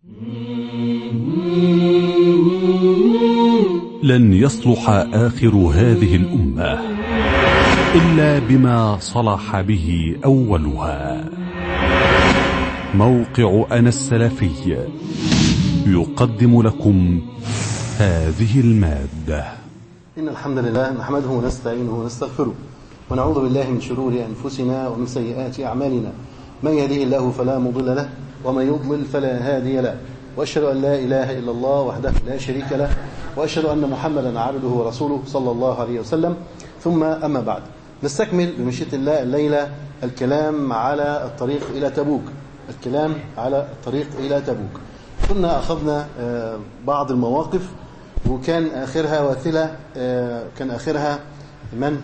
لن يصلح آخر هذه الأمة إلا بما صلح به أولها موقع أنا السلفي يقدم لكم هذه المادة إن الحمد لله نحمده ونستعينه ونستغفره ونعوذ بالله من شرور أنفسنا ومن سيئات أعمالنا من يهده الله فلا مضل له ومن يضلل فلا هادي له وأشهد أن لا إله إلا الله وحده لا شريك له وأشهد أن محمدا عبده ورسوله صلى الله عليه وسلم ثم أما بعد نستكمل بمشيئة الله الليلة الكلام على الطريق إلى تبوك الكلام على الطريق إلى تبوك كنا أخذنا بعض المواقف وكان آخرها واثلة كان آخرها من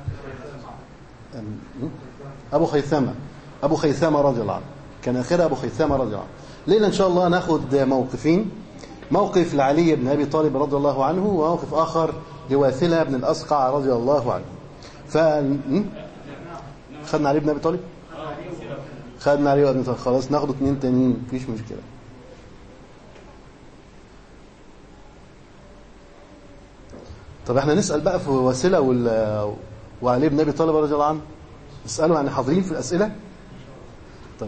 أبو خيثمة أبو خيثمة رضي الله عنه كان آخرها أبو خيثمة رضي الله عنه ليلة إن شاء الله ناخد موقفين موقف لعلي بن أبي طالب رضي الله عنه وموقف آخر لواثلة بن الأسقع رضي الله عنه ف خدنا علي بن أبي طالب خدنا علي بن أبي طالب خلاص ناخد اثنين تانيين مفيش مشكلة طب احنا نسأل بقى في واسلة وال... وعلي بن أبي طالب رضي الله عنه نسأله يعني حاضرين في الأسئلة طيب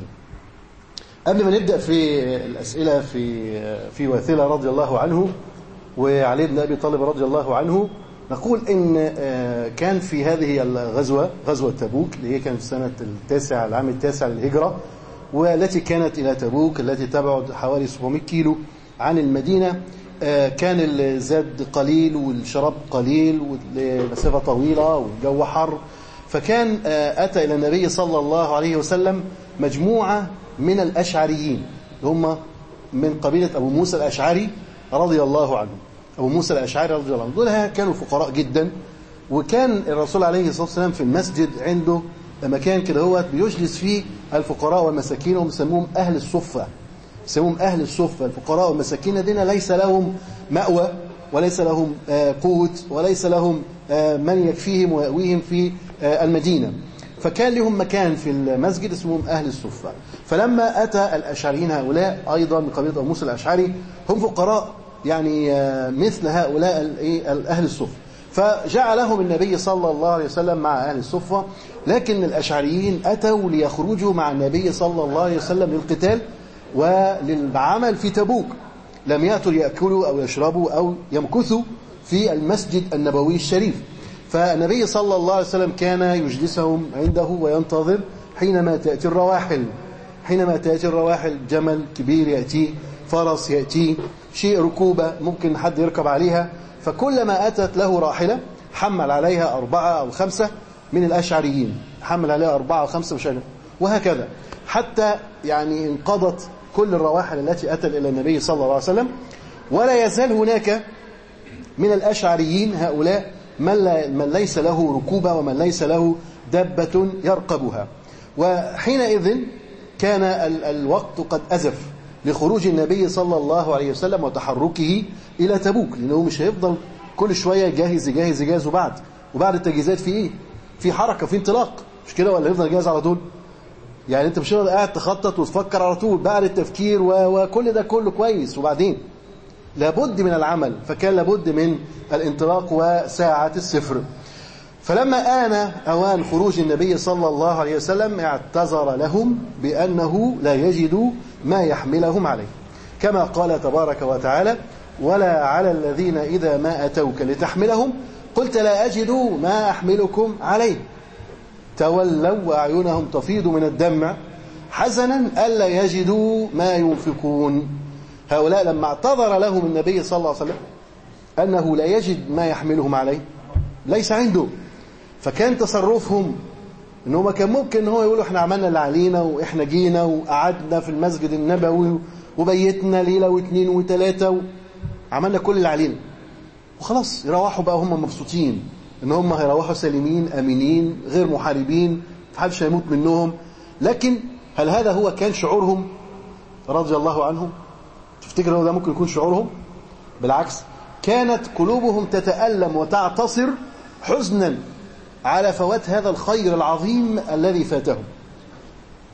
قبل ما نبدأ في الأسئلة في في واثلة رضي الله عنه وعلي بن أبي طالب رضي الله عنه نقول إن كان في هذه الغزوة غزوة تبوك اللي هي كانت في السنة التاسع العام التاسع للهجرة والتي كانت إلى تبوك التي تبعد حوالي 700 كيلو عن المدينة كان الزاد قليل والشراب قليل والمسافة طويلة والجو حر فكان أتى إلى النبي صلى الله عليه وسلم مجموعة من الأشعريين هم من قبيلة أبو موسى الأشعري رضي الله عنه أبو موسى الأشعري رضي الله عنه دول كانوا فقراء جدا وكان الرسول عليه الصلاة والسلام في المسجد عنده مكان كده هو بيجلس فيه الفقراء والمساكين وهم يسموهم أهل الصفة يسموهم أهل الصفة الفقراء والمساكين الذين ليس لهم مأوى وليس لهم قوت وليس لهم من يكفيهم ويأويهم في المدينة فكان لهم مكان في المسجد اسمهم أهل الصفة فلما أتى الأشعريين هؤلاء أيضا من قبيلة أبو موسى الأشعري هم فقراء يعني مثل هؤلاء أهل الصفة فجعلهم النبي صلى الله عليه وسلم مع أهل الصفة لكن الأشعريين أتوا ليخرجوا مع النبي صلى الله عليه وسلم للقتال وللعمل في تبوك لم يأتوا ليأكلوا أو يشربوا أو يمكثوا في المسجد النبوي الشريف فالنبي صلى الله عليه وسلم كان يجلسهم عنده وينتظر حينما تأتي الرواحل حينما تأتي الرواحل جمل كبير يأتي فرس يأتي شيء ركوبة ممكن حد يركب عليها فكلما أتت له راحلة حمل عليها أربعة أو خمسة من الأشعريين حمل عليها أربعة أو خمسة مش وهكذا حتى يعني انقضت كل الرواحل التي أتت إلى النبي صلى الله عليه وسلم ولا يزال هناك من الأشعريين هؤلاء من, من ليس له ركوبة ومن ليس له دبة يرقبها وحينئذ كان الوقت قد أزف لخروج النبي صلى الله عليه وسلم وتحركه إلى تبوك لأنه مش هيفضل كل شوية جاهز جاهز جاهز وبعد وبعد التجهيزات في إيه؟ في حركة في انطلاق مش كده ولا يفضل جاهز على طول يعني انت مش قاعد تخطط وتفكر على طول بعد التفكير وكل ده كله كويس وبعدين لابد من العمل فكان لابد من الانطلاق وساعة الصفر فلما آن أوان خروج النبي صلى الله عليه وسلم اعتذر لهم بأنه لا يجد ما يحملهم عليه كما قال تبارك وتعالى ولا على الذين إذا ما أتوك لتحملهم قلت لا أجد ما أحملكم عليه تولوا وأعينهم تفيض من الدمع حزنا ألا يجدوا ما ينفقون هؤلاء لما اعتذر لهم النبي صلى الله عليه وسلم أنه لا يجد ما يحملهم عليه ليس عنده فكان تصرفهم ان هو كان ممكن ان هو يقولوا احنا عملنا اللي علينا واحنا جينا وقعدنا في المسجد النبوي وبيتنا ليله واثنين وثلاثه عملنا كل اللي علينا وخلاص يروحوا بقى هم مبسوطين ان هم هيروحوا سالمين امنين غير محاربين محدش هيموت منهم لكن هل هذا هو كان شعورهم رضي الله عنهم تفتكر هو ده ممكن يكون شعورهم بالعكس كانت قلوبهم تتألم وتعتصر حزنا على فوات هذا الخير العظيم الذي فاتهم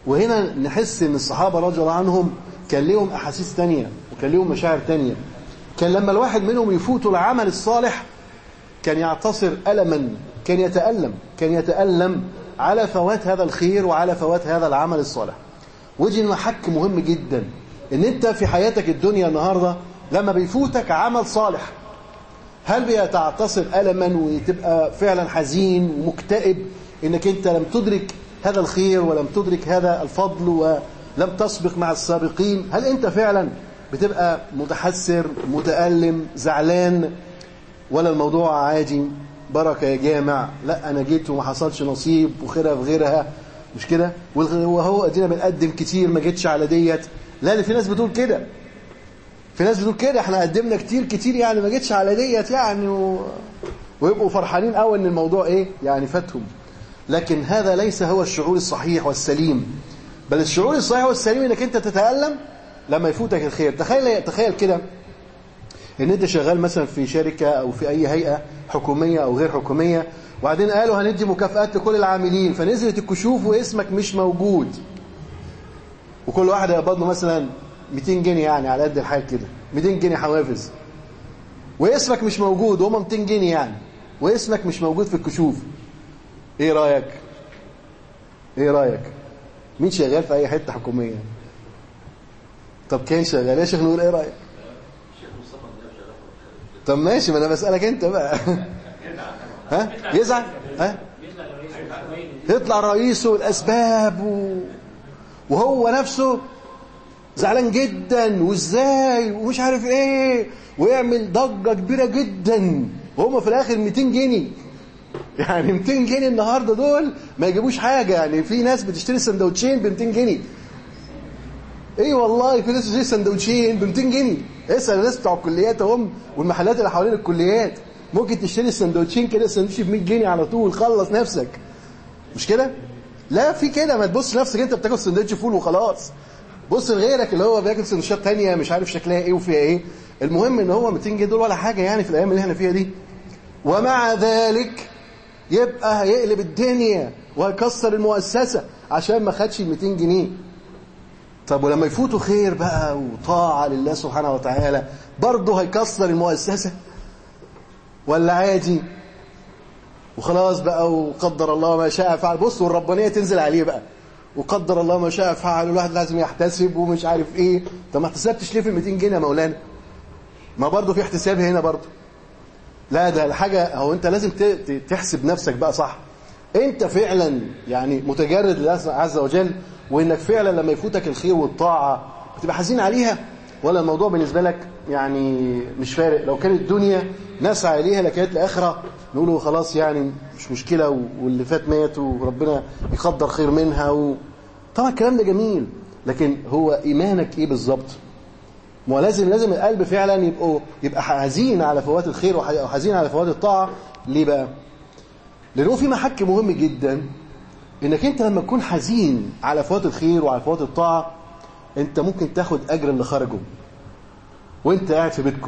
وهنا نحس ان الصحابة رضي الله عنهم كان لهم أحاسيس تانية وكان لهم مشاعر تانية كان لما الواحد منهم يفوت العمل الصالح كان يعتصر ألما كان يتألم كان يتألم على فوات هذا الخير وعلى فوات هذا العمل الصالح ودي محك مهم جدا ان انت في حياتك الدنيا النهاردة لما بيفوتك عمل صالح هل بيتعتصر ألما وتبقى فعلا حزين ومكتئب انك انت لم تدرك هذا الخير ولم تدرك هذا الفضل ولم تسبق مع السابقين هل انت فعلا بتبقى متحسر متألم زعلان ولا الموضوع عادي بركة يا جامع لا أنا جيت وما حصلش نصيب وخيرها في غيرها مش كده وهو ادينا بنقدم كتير ما جيتش على ديت لا ده في ناس بتقول كده في ناس بتقول كده احنا قدمنا كتير كتير يعني ما جيتش على ديت يعني و... ويبقوا فرحانين قوي ان الموضوع ايه يعني فاتهم لكن هذا ليس هو الشعور الصحيح والسليم بل الشعور الصحيح والسليم انك انت تتألم لما يفوتك الخير تخيل تخيل كده ان انت شغال مثلا في شركة او في اي هيئة حكومية او غير حكومية وبعدين قالوا هندي مكافآت لكل العاملين فنزلت الكشوف واسمك مش موجود وكل واحد هيقبض له مثلا 200 جنيه يعني على قد الحال كده 200 جنيه حوافز واسمك مش موجود وهم 200 جنيه يعني واسمك مش موجود في الكشوف ايه رايك ايه رايك مين شغال في اي حته حكوميه طب كان شغال يا شيخ نقول ايه رايك طب ماشي ما انا بسالك انت بقى ها يزعل ها يطلع رئيسه والاسباب و... وهو نفسه زعلان جدا وازاي ومش عارف ايه ويعمل ضجه كبيره جدا وهم في الاخر 200 جنيه يعني 200 جنيه النهارده دول ما يجيبوش حاجه يعني في ناس بتشتري سندوتشين ب 200 جنيه ايه والله في ناس بتشتري سندوتشين ب 200 جنيه اسال الناس بتوع الكليات اهم والمحلات اللي حوالين الكليات ممكن تشتري السندوتشين كده السندوتش ب 100 جنيه على طول خلص نفسك مش كده لا في كده ما تبص نفسك انت بتاكل سندوتش فول وخلاص بص لغيرك اللي هو بياكل سندوتشات تانية مش عارف شكلها ايه وفيها ايه المهم ان هو 200 جنيه دول ولا حاجه يعني في الايام اللي احنا فيها دي ومع ذلك يبقى هيقلب الدنيا وهيكسر المؤسسه عشان ما خدش ال 200 جنيه طب ولما يفوتوا خير بقى وطاعه لله سبحانه وتعالى برضه هيكسر المؤسسه ولا عادي وخلاص بقى وقدر الله ما شاء فعل بص والربانيه تنزل عليه بقى وقدر الله ما شاء فعل الواحد لازم يحتسب ومش عارف ايه طب ما احتسبتش ليه في ال 200 جنيه يا مولانا ما برضه في احتساب هنا برضه لا ده الحاجه هو انت لازم تحسب نفسك بقى صح انت فعلا يعني متجرد لله عز وجل وانك فعلا لما يفوتك الخير والطاعه بتبقى حزين عليها ولا الموضوع بالنسبه لك يعني مش فارق لو كانت الدنيا نسعى اليها لكانت الاخره نقوله خلاص يعني مش مشكله واللي فات مات وربنا يقدر خير منها و... طبعا الكلام ده جميل لكن هو ايمانك ايه بالظبط ما لازم لازم القلب فعلا يبقى يبقى حزين على فوات الخير وحزين على فوات الطاعه ليه بقى لانه في محك مهم جدا انك انت لما تكون حزين على فوات الخير وعلى فوات الطاعه انت ممكن تاخد اجر اللي خرجوا وانت قاعد في بيتكم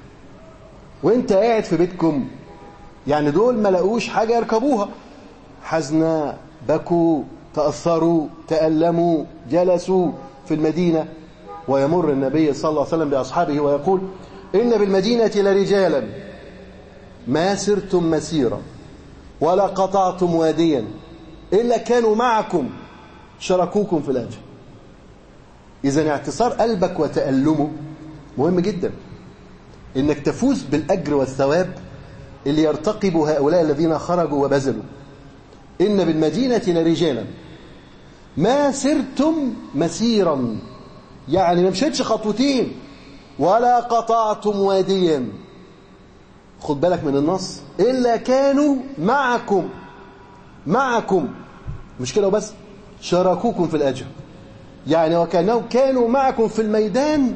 وانت قاعد في بيتكم يعني دول ما لقوش حاجه يركبوها حزنا بكوا تاثروا تالموا جلسوا في المدينه ويمر النبي صلى الله عليه وسلم باصحابه ويقول ان بالمدينه لرجالا ما سرتم مسيرا ولا قطعتم واديا الا كانوا معكم شركوكم في الاجر إذا اعتصار قلبك وتألمه مهم جدا إنك تفوز بالأجر والثواب اللي يرتقب هؤلاء الذين خرجوا وبذلوا إن بالمدينة لرجالا ما سرتم مسيرا يعني ما مشيتش خطوتين ولا قطعتم واديا خد بالك من النص إلا كانوا معكم معكم مش كده وبس شاركوكم في الأجر يعني وكأنهم كانوا معكم في الميدان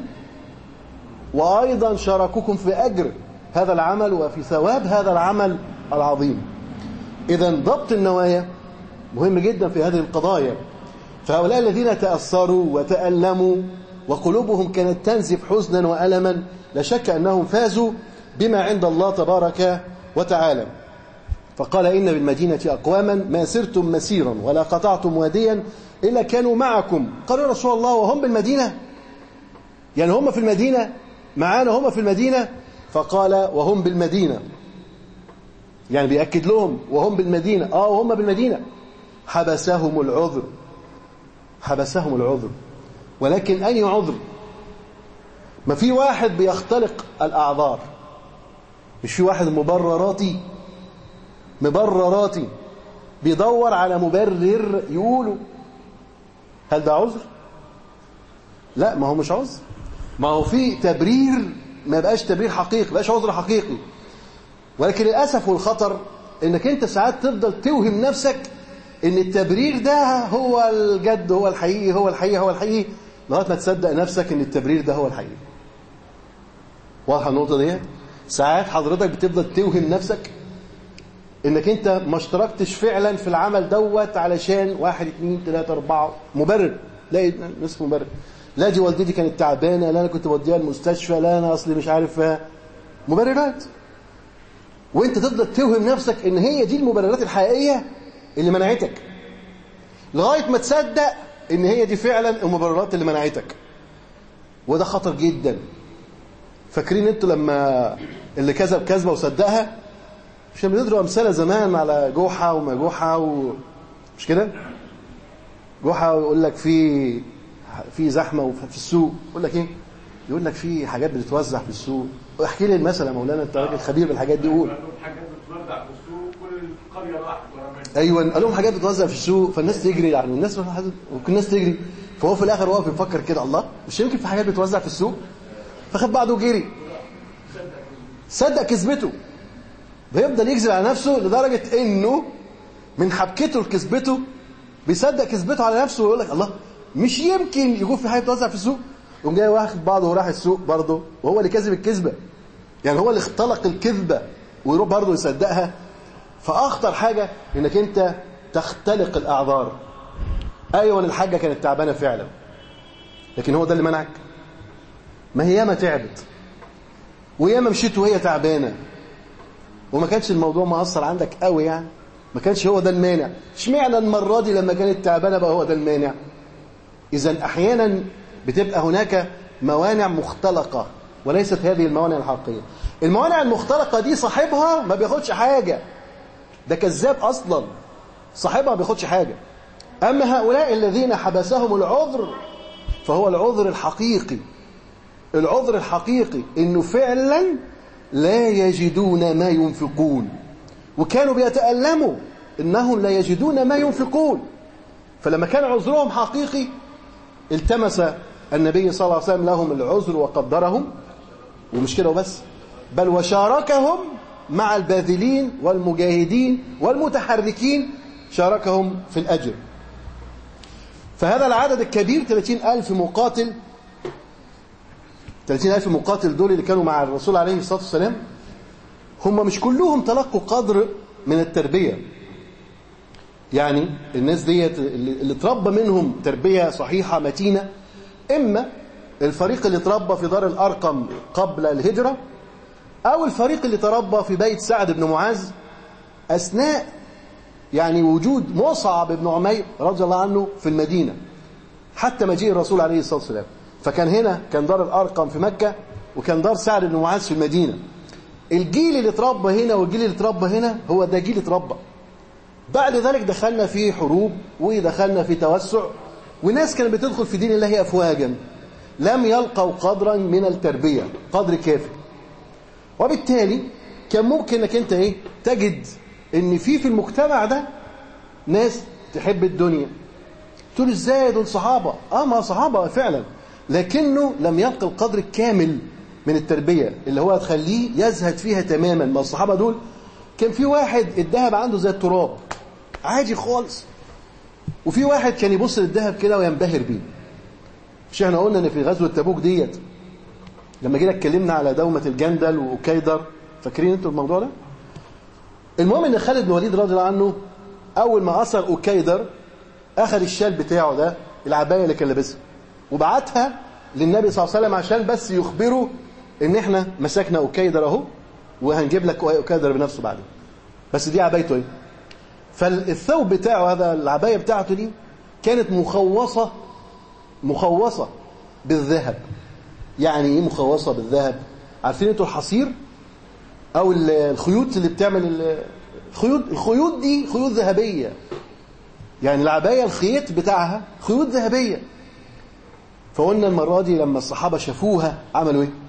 وأيضا شاركوكم في أجر هذا العمل وفي ثواب هذا العمل العظيم إذا ضبط النوايا مهم جدا في هذه القضايا فهؤلاء الذين تأثروا وتألموا وقلوبهم كانت تنزف حزنا وألما لا شك أنهم فازوا بما عند الله تبارك وتعالى فقال إن بالمدينة أقواما ما سرتم مسيرا ولا قطعتم واديا إلا كانوا معكم قالوا يا رسول الله وهم بالمدينة يعني هم في المدينة معانا هم في المدينة فقال وهم بالمدينة يعني بيأكد لهم وهم بالمدينة آه وهم بالمدينة حبسهم العذر حبسهم العذر ولكن أي عذر ما في واحد بيختلق الأعذار مش في واحد مبرراتي مبرراتي بيدور على مبرر يقوله هل ده عذر لا ما هو مش عذر ما هو في تبرير ما بقاش تبرير حقيقي بقاش عذر حقيقي ولكن للأسف والخطر انك انت ساعات تفضل توهم نفسك ان التبرير ده هو الجد هو الحقيقي هو الحقيقي هو الحقيقي لغايه ما تصدق نفسك ان التبرير ده هو الحقيقي واضحه النقطه دي ساعات حضرتك بتفضل توهم نفسك انك انت ما اشتركتش فعلا في العمل دوت علشان واحد اتنين تلاته اربعه مبرر لا ناس مبرر لا دي والدتي كانت تعبانه لا انا كنت بوديها المستشفى لا انا اصلي مش عارف مبررات وانت تفضل توهم نفسك ان هي دي المبررات الحقيقيه اللي منعتك لغايه ما تصدق ان هي دي فعلا المبررات اللي منعتك وده خطر جدا فاكرين انتوا لما اللي كذب كذبه وصدقها مش بنضرب امثله زمان على جوحه وما جوحه و... مش كده جوحه ويقول لك في في زحمه في السوق يقول لك ايه يقول لك في حاجات بتتوزع في السوق احكي لي المثل يا مولانا انت راجل خبير بالحاجات دي قول حاجات بتتوزع في السوق كل القريه راحت ورا منها ايوه قال لهم حاجات بتتوزع في السوق فالناس تجري يعني الناس ممكن الناس تجري فهو في الاخر واقف يفكر كده الله مش يمكن في حاجات بتتوزع في السوق فخد بعضه وجري صدق كذبته بيفضل يكذب على نفسه لدرجه انه من حبكته لكذبته بيصدق كذبته على نفسه ويقول لك الله مش يمكن يكون في حاجه بتتوزع في السوق يقوم جاي واخد بعضه وراح السوق برضه وهو اللي كذب الكذبه يعني هو اللي اختلق الكذبه ويروح برضه يصدقها فاخطر حاجه انك انت تختلق الاعذار ايوه الحاجه كانت تعبانه فعلا لكن هو ده اللي منعك ما هي ياما تعبت وياما مشيت وهي تعبانه وما كانش الموضوع مأثر عندك قوي يعني ما كانش هو ده المانع اشمعنى المره دي لما كانت تعبانه بقى هو ده المانع اذا احيانا بتبقى هناك موانع مختلقه وليست هذه الموانع الحقيقيه الموانع المختلقه دي صاحبها ما بياخدش حاجه ده كذاب اصلا صاحبها ما بياخدش حاجه اما هؤلاء الذين حبسهم العذر فهو العذر الحقيقي العذر الحقيقي انه فعلا لا يجدون ما ينفقون وكانوا بيتألموا انهم لا يجدون ما ينفقون فلما كان عذرهم حقيقي التمس النبي صلى الله عليه وسلم لهم العذر وقدرهم ومش كده وبس بل وشاركهم مع الباذلين والمجاهدين والمتحركين شاركهم في الأجر فهذا العدد الكبير 30 ألف مقاتل 30 ألف مقاتل دول اللي كانوا مع الرسول عليه الصلاة والسلام هم مش كلهم تلقوا قدر من التربية يعني الناس ديت اللي تربى منهم تربية صحيحة متينة إما الفريق اللي تربى في دار الأرقم قبل الهجرة أو الفريق اللي تربى في بيت سعد بن معاذ أثناء يعني وجود مصعب بن عمير رضي الله عنه في المدينة حتى مجيء الرسول عليه الصلاة والسلام فكان هنا كان دار الأرقم في مكة وكان دار سعد بن معاذ في المدينة الجيل اللي اتربى هنا والجيل اللي اتربى هنا هو ده جيل اتربى بعد ذلك دخلنا في حروب ودخلنا في توسع وناس كانت بتدخل في دين الله أفواجا لم يلقوا قدرا من التربية قدر كافي وبالتالي كان ممكن انك انت ايه تجد ان في في المجتمع ده ناس تحب الدنيا تقول ازاي دول صحابة اه ما صحابة فعلا لكنه لم يلقى القدر الكامل من التربية اللي هو تخليه يزهد فيها تماما ما الصحابة دول كان في واحد الذهب عنده زي التراب عادي خالص وفي واحد كان يبص للذهب كده وينبهر بيه مش احنا قلنا ان في غزوة تبوك ديت لما جينا اتكلمنا على دومة الجندل وكيدر فاكرين انتوا الموضوع ده المهم ان خالد بن وليد رضي الله عنه اول ما اثر اوكيدر اخذ الشال بتاعه ده العبايه اللي كان لابسها وبعتها للنبي صلى الله عليه وسلم عشان بس يخبره ان احنا مسكنا اوكيدر اهو وهنجيب لك اوكيدر بنفسه بعدين بس دي عبايته ايه فالثوب بتاعه هذا العبايه بتاعته دي كانت مخوصة مخوصة بالذهب يعني ايه مخوصة بالذهب عارفين انتوا الحصير او ال- الخيوط اللي بتعمل ال- الخيوط الخيوط دي خيوط ذهبية يعني العباية الخيط بتاعها خيوط ذهبية فقلنا المرة دي لما الصحابة شافوها عملوا ايه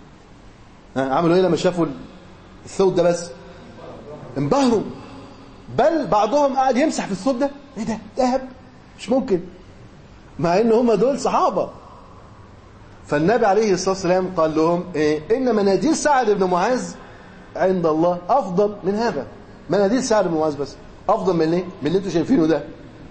ها، عملوا ايه لما شافوا الثوب ده بس انبهروا بل بعضهم قاعد يمسح في الثوب ده ايه ده ذهب مش ممكن مع ان هم دول صحابة فالنبي عليه الصلاة والسلام قال لهم إيه؟ إن مناديل سعد بن معاذ عند الله أفضل من هذا مناديل سعد بن معاذ بس أفضل من إيه؟ من اللي أنتوا شايفينه ده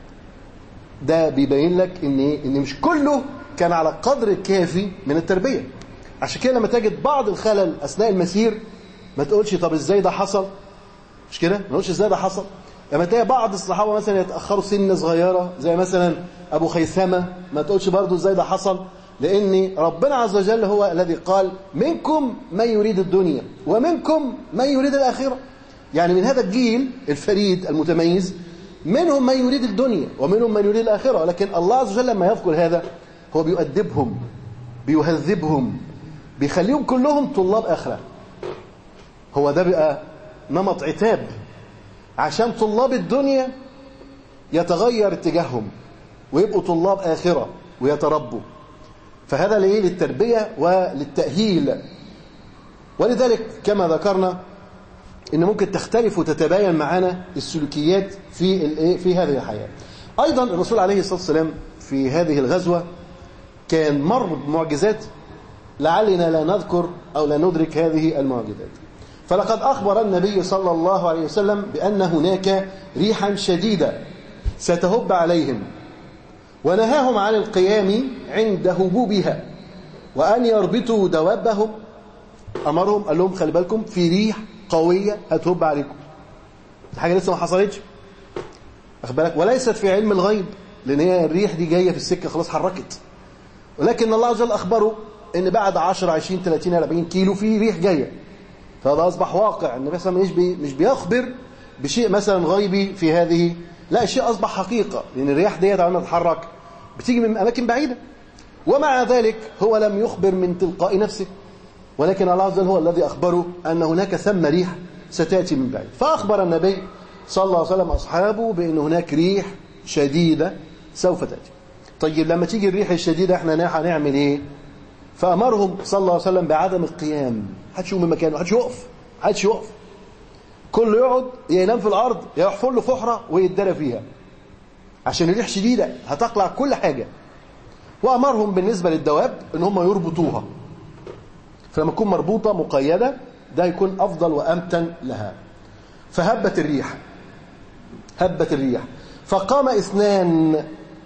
ده بيبين لك إن إيه؟ إن مش كله كان على قدر الكافي من التربية عشان كده لما تجد بعض الخلل أثناء المسير ما تقولش طب إزاي ده حصل مش كده؟ ما تقولش إزاي ده حصل لما تلاقي بعض الصحابة مثلا يتأخروا سنة صغيرة زي مثلا أبو خيثمة ما تقولش برضو إزاي ده حصل لأن ربنا عز وجل هو الذي قال منكم من يريد الدنيا ومنكم من يريد الآخرة يعني من هذا الجيل الفريد المتميز منهم من يريد الدنيا ومنهم من يريد الآخرة ولكن الله عز وجل لما يذكر هذا هو بيؤدبهم بيهذبهم بيخليهم كلهم طلاب آخرة هو ده بقى نمط عتاب عشان طلاب الدنيا يتغير اتجاههم ويبقوا طلاب آخرة ويتربوا فهذا ليه للتربية وللتأهيل ولذلك كما ذكرنا ان ممكن تختلف وتتباين معنا السلوكيات في الايه في هذه الحياة ايضا الرسول عليه الصلاة والسلام في هذه الغزوة كان مر بمعجزات لعلنا لا نذكر او لا ندرك هذه المعجزات فلقد اخبر النبي صلى الله عليه وسلم بان هناك ريحا شديدة ستهب عليهم ونهاهم عن القيام عند هبوبها وأن يربطوا دوابهم أمرهم قال لهم خلي بالكم في ريح قوية هتهب عليكم الحاجة لسه ما حصلتش أخد بالك وليست في علم الغيب لأن هي الريح دي جاية في السكة خلاص حركت ولكن الله عز وجل أخبره إن بعد 10 20 30 40 كيلو في ريح جاية فهذا أصبح واقع النبي صلى الله عليه وسلم مش بيخبر بشيء مثلا غيبي في هذه لا الشيء أصبح حقيقة لأن الرياح ديت عمالة تتحرك بتيجي من أماكن بعيدة ومع ذلك هو لم يخبر من تلقاء نفسه ولكن الله عز وجل هو الذي أخبره أن هناك ثم ريح ستأتي من بعيد فأخبر النبي صلى الله عليه وسلم أصحابه بأن هناك ريح شديدة سوف تأتي طيب لما تيجي الريح الشديدة احنا هنعمل ايه فأمرهم صلى الله عليه وسلم بعدم القيام حدش يقوم من مكانه حدش يقف حدش يقف كله يقعد يا ينام في الأرض يا يحفر له فحرة ويتدرى فيها عشان الريح شديدة هتقلع كل حاجة وأمرهم بالنسبة للدواب ان هم يربطوها فلما تكون مربوطة مقيدة ده يكون أفضل وأمتن لها فهبت الريح هبت الريح فقام اثنان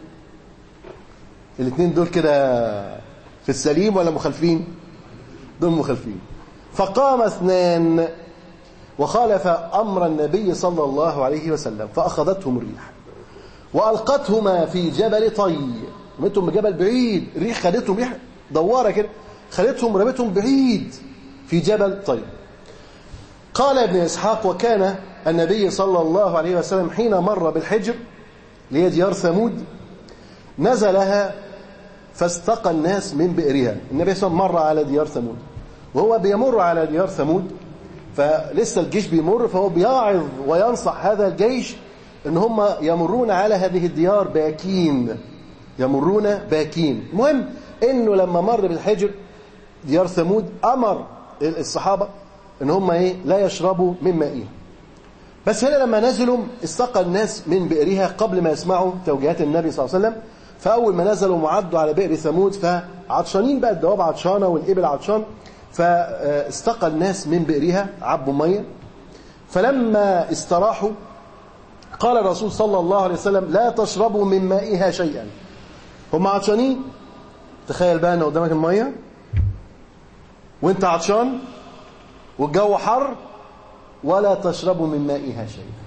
الاثنين دول كده في السليم ولا مخالفين دول مخالفين فقام اثنان وخالف أمر النبي صلى الله عليه وسلم فأخذتهم الريح وألقتهما في جبل طي رميتهم بجبل بعيد الريح خدتهم ريح دوارة كده خدتهم رميتهم بعيد في جبل طي قال ابن إسحاق وكان النبي صلى الله عليه وسلم حين مر بالحجر اللي هي ديار ثمود نزلها فاستقى الناس من بئرها النبي صلى الله عليه وسلم مر على ديار ثمود وهو بيمر على ديار ثمود فلسه الجيش بيمر فهو بيعظ وينصح هذا الجيش ان هم يمرون على هذه الديار باكين يمرون باكين المهم انه لما مر بالحجر ديار ثمود امر الصحابه ان هم ايه لا يشربوا من مائها بس هنا لما نزلوا استقى الناس من بئرها قبل ما يسمعوا توجيهات النبي صلى الله عليه وسلم فاول ما نزلوا وعدوا على بئر ثمود فعطشانين بقى الدواب عطشانه والابل عطشان فاستقى الناس من بئرها عبوا ميه فلما استراحوا قال الرسول صلى الله عليه وسلم لا تشربوا من مائها شيئا هم عطشانين تخيل بقى ان قدامك الميه وانت عطشان والجو حر ولا تشربوا من مائها شيئا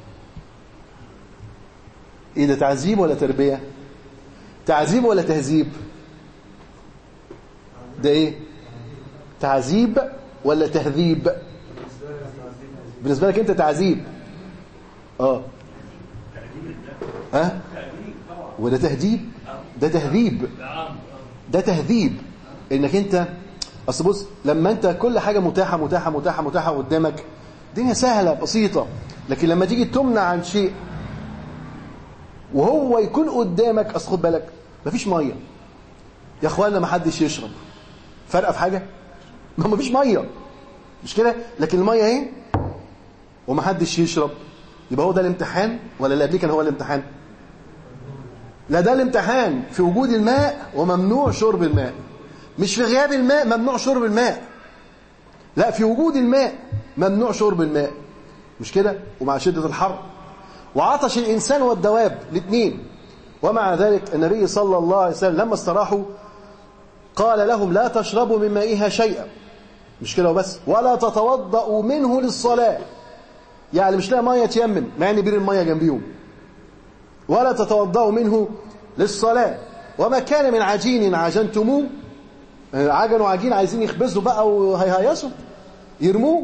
ايه ده تعذيب ولا تربيه تعذيب ولا تهذيب ده ايه تعذيب ولا تهذيب بالنسبه لك انت تعذيب اه ها وده تهذيب ده تهذيب ده تهذيب انك انت اصل بص لما انت كل حاجه متاحه متاحه متاحه متاحه قدامك الدنيا سهله بسيطه لكن لما تيجي تمنع عن شيء وهو يكون قدامك اصل خد بالك مفيش ميه يا اخوانا ما حدش يشرب فرقه في حاجه ما مفيش ميه مش كده لكن الميه اهي وما حدش يشرب يبقى هو ده الامتحان ولا اللي قبليه كان هو الامتحان لا ده الامتحان في وجود الماء وممنوع شرب الماء مش في غياب الماء ممنوع شرب الماء لا في وجود الماء ممنوع شرب الماء مش كده ومع شدة الحر وعطش الإنسان والدواب الاثنين ومع ذلك النبي صلى الله عليه وسلم لما استراحوا قال لهم لا تشربوا من مائها شيئا مش كده وبس ولا تتوضأوا منه للصلاة يعني مش لاقي ميه تيمم مع ان بير الميه جنبيهم ولا تتوضأوا منه للصلاة وما كان من عجين عجنتموه عجنوا عجين عايزين يخبزوا بقى وهيهيصوا يرموه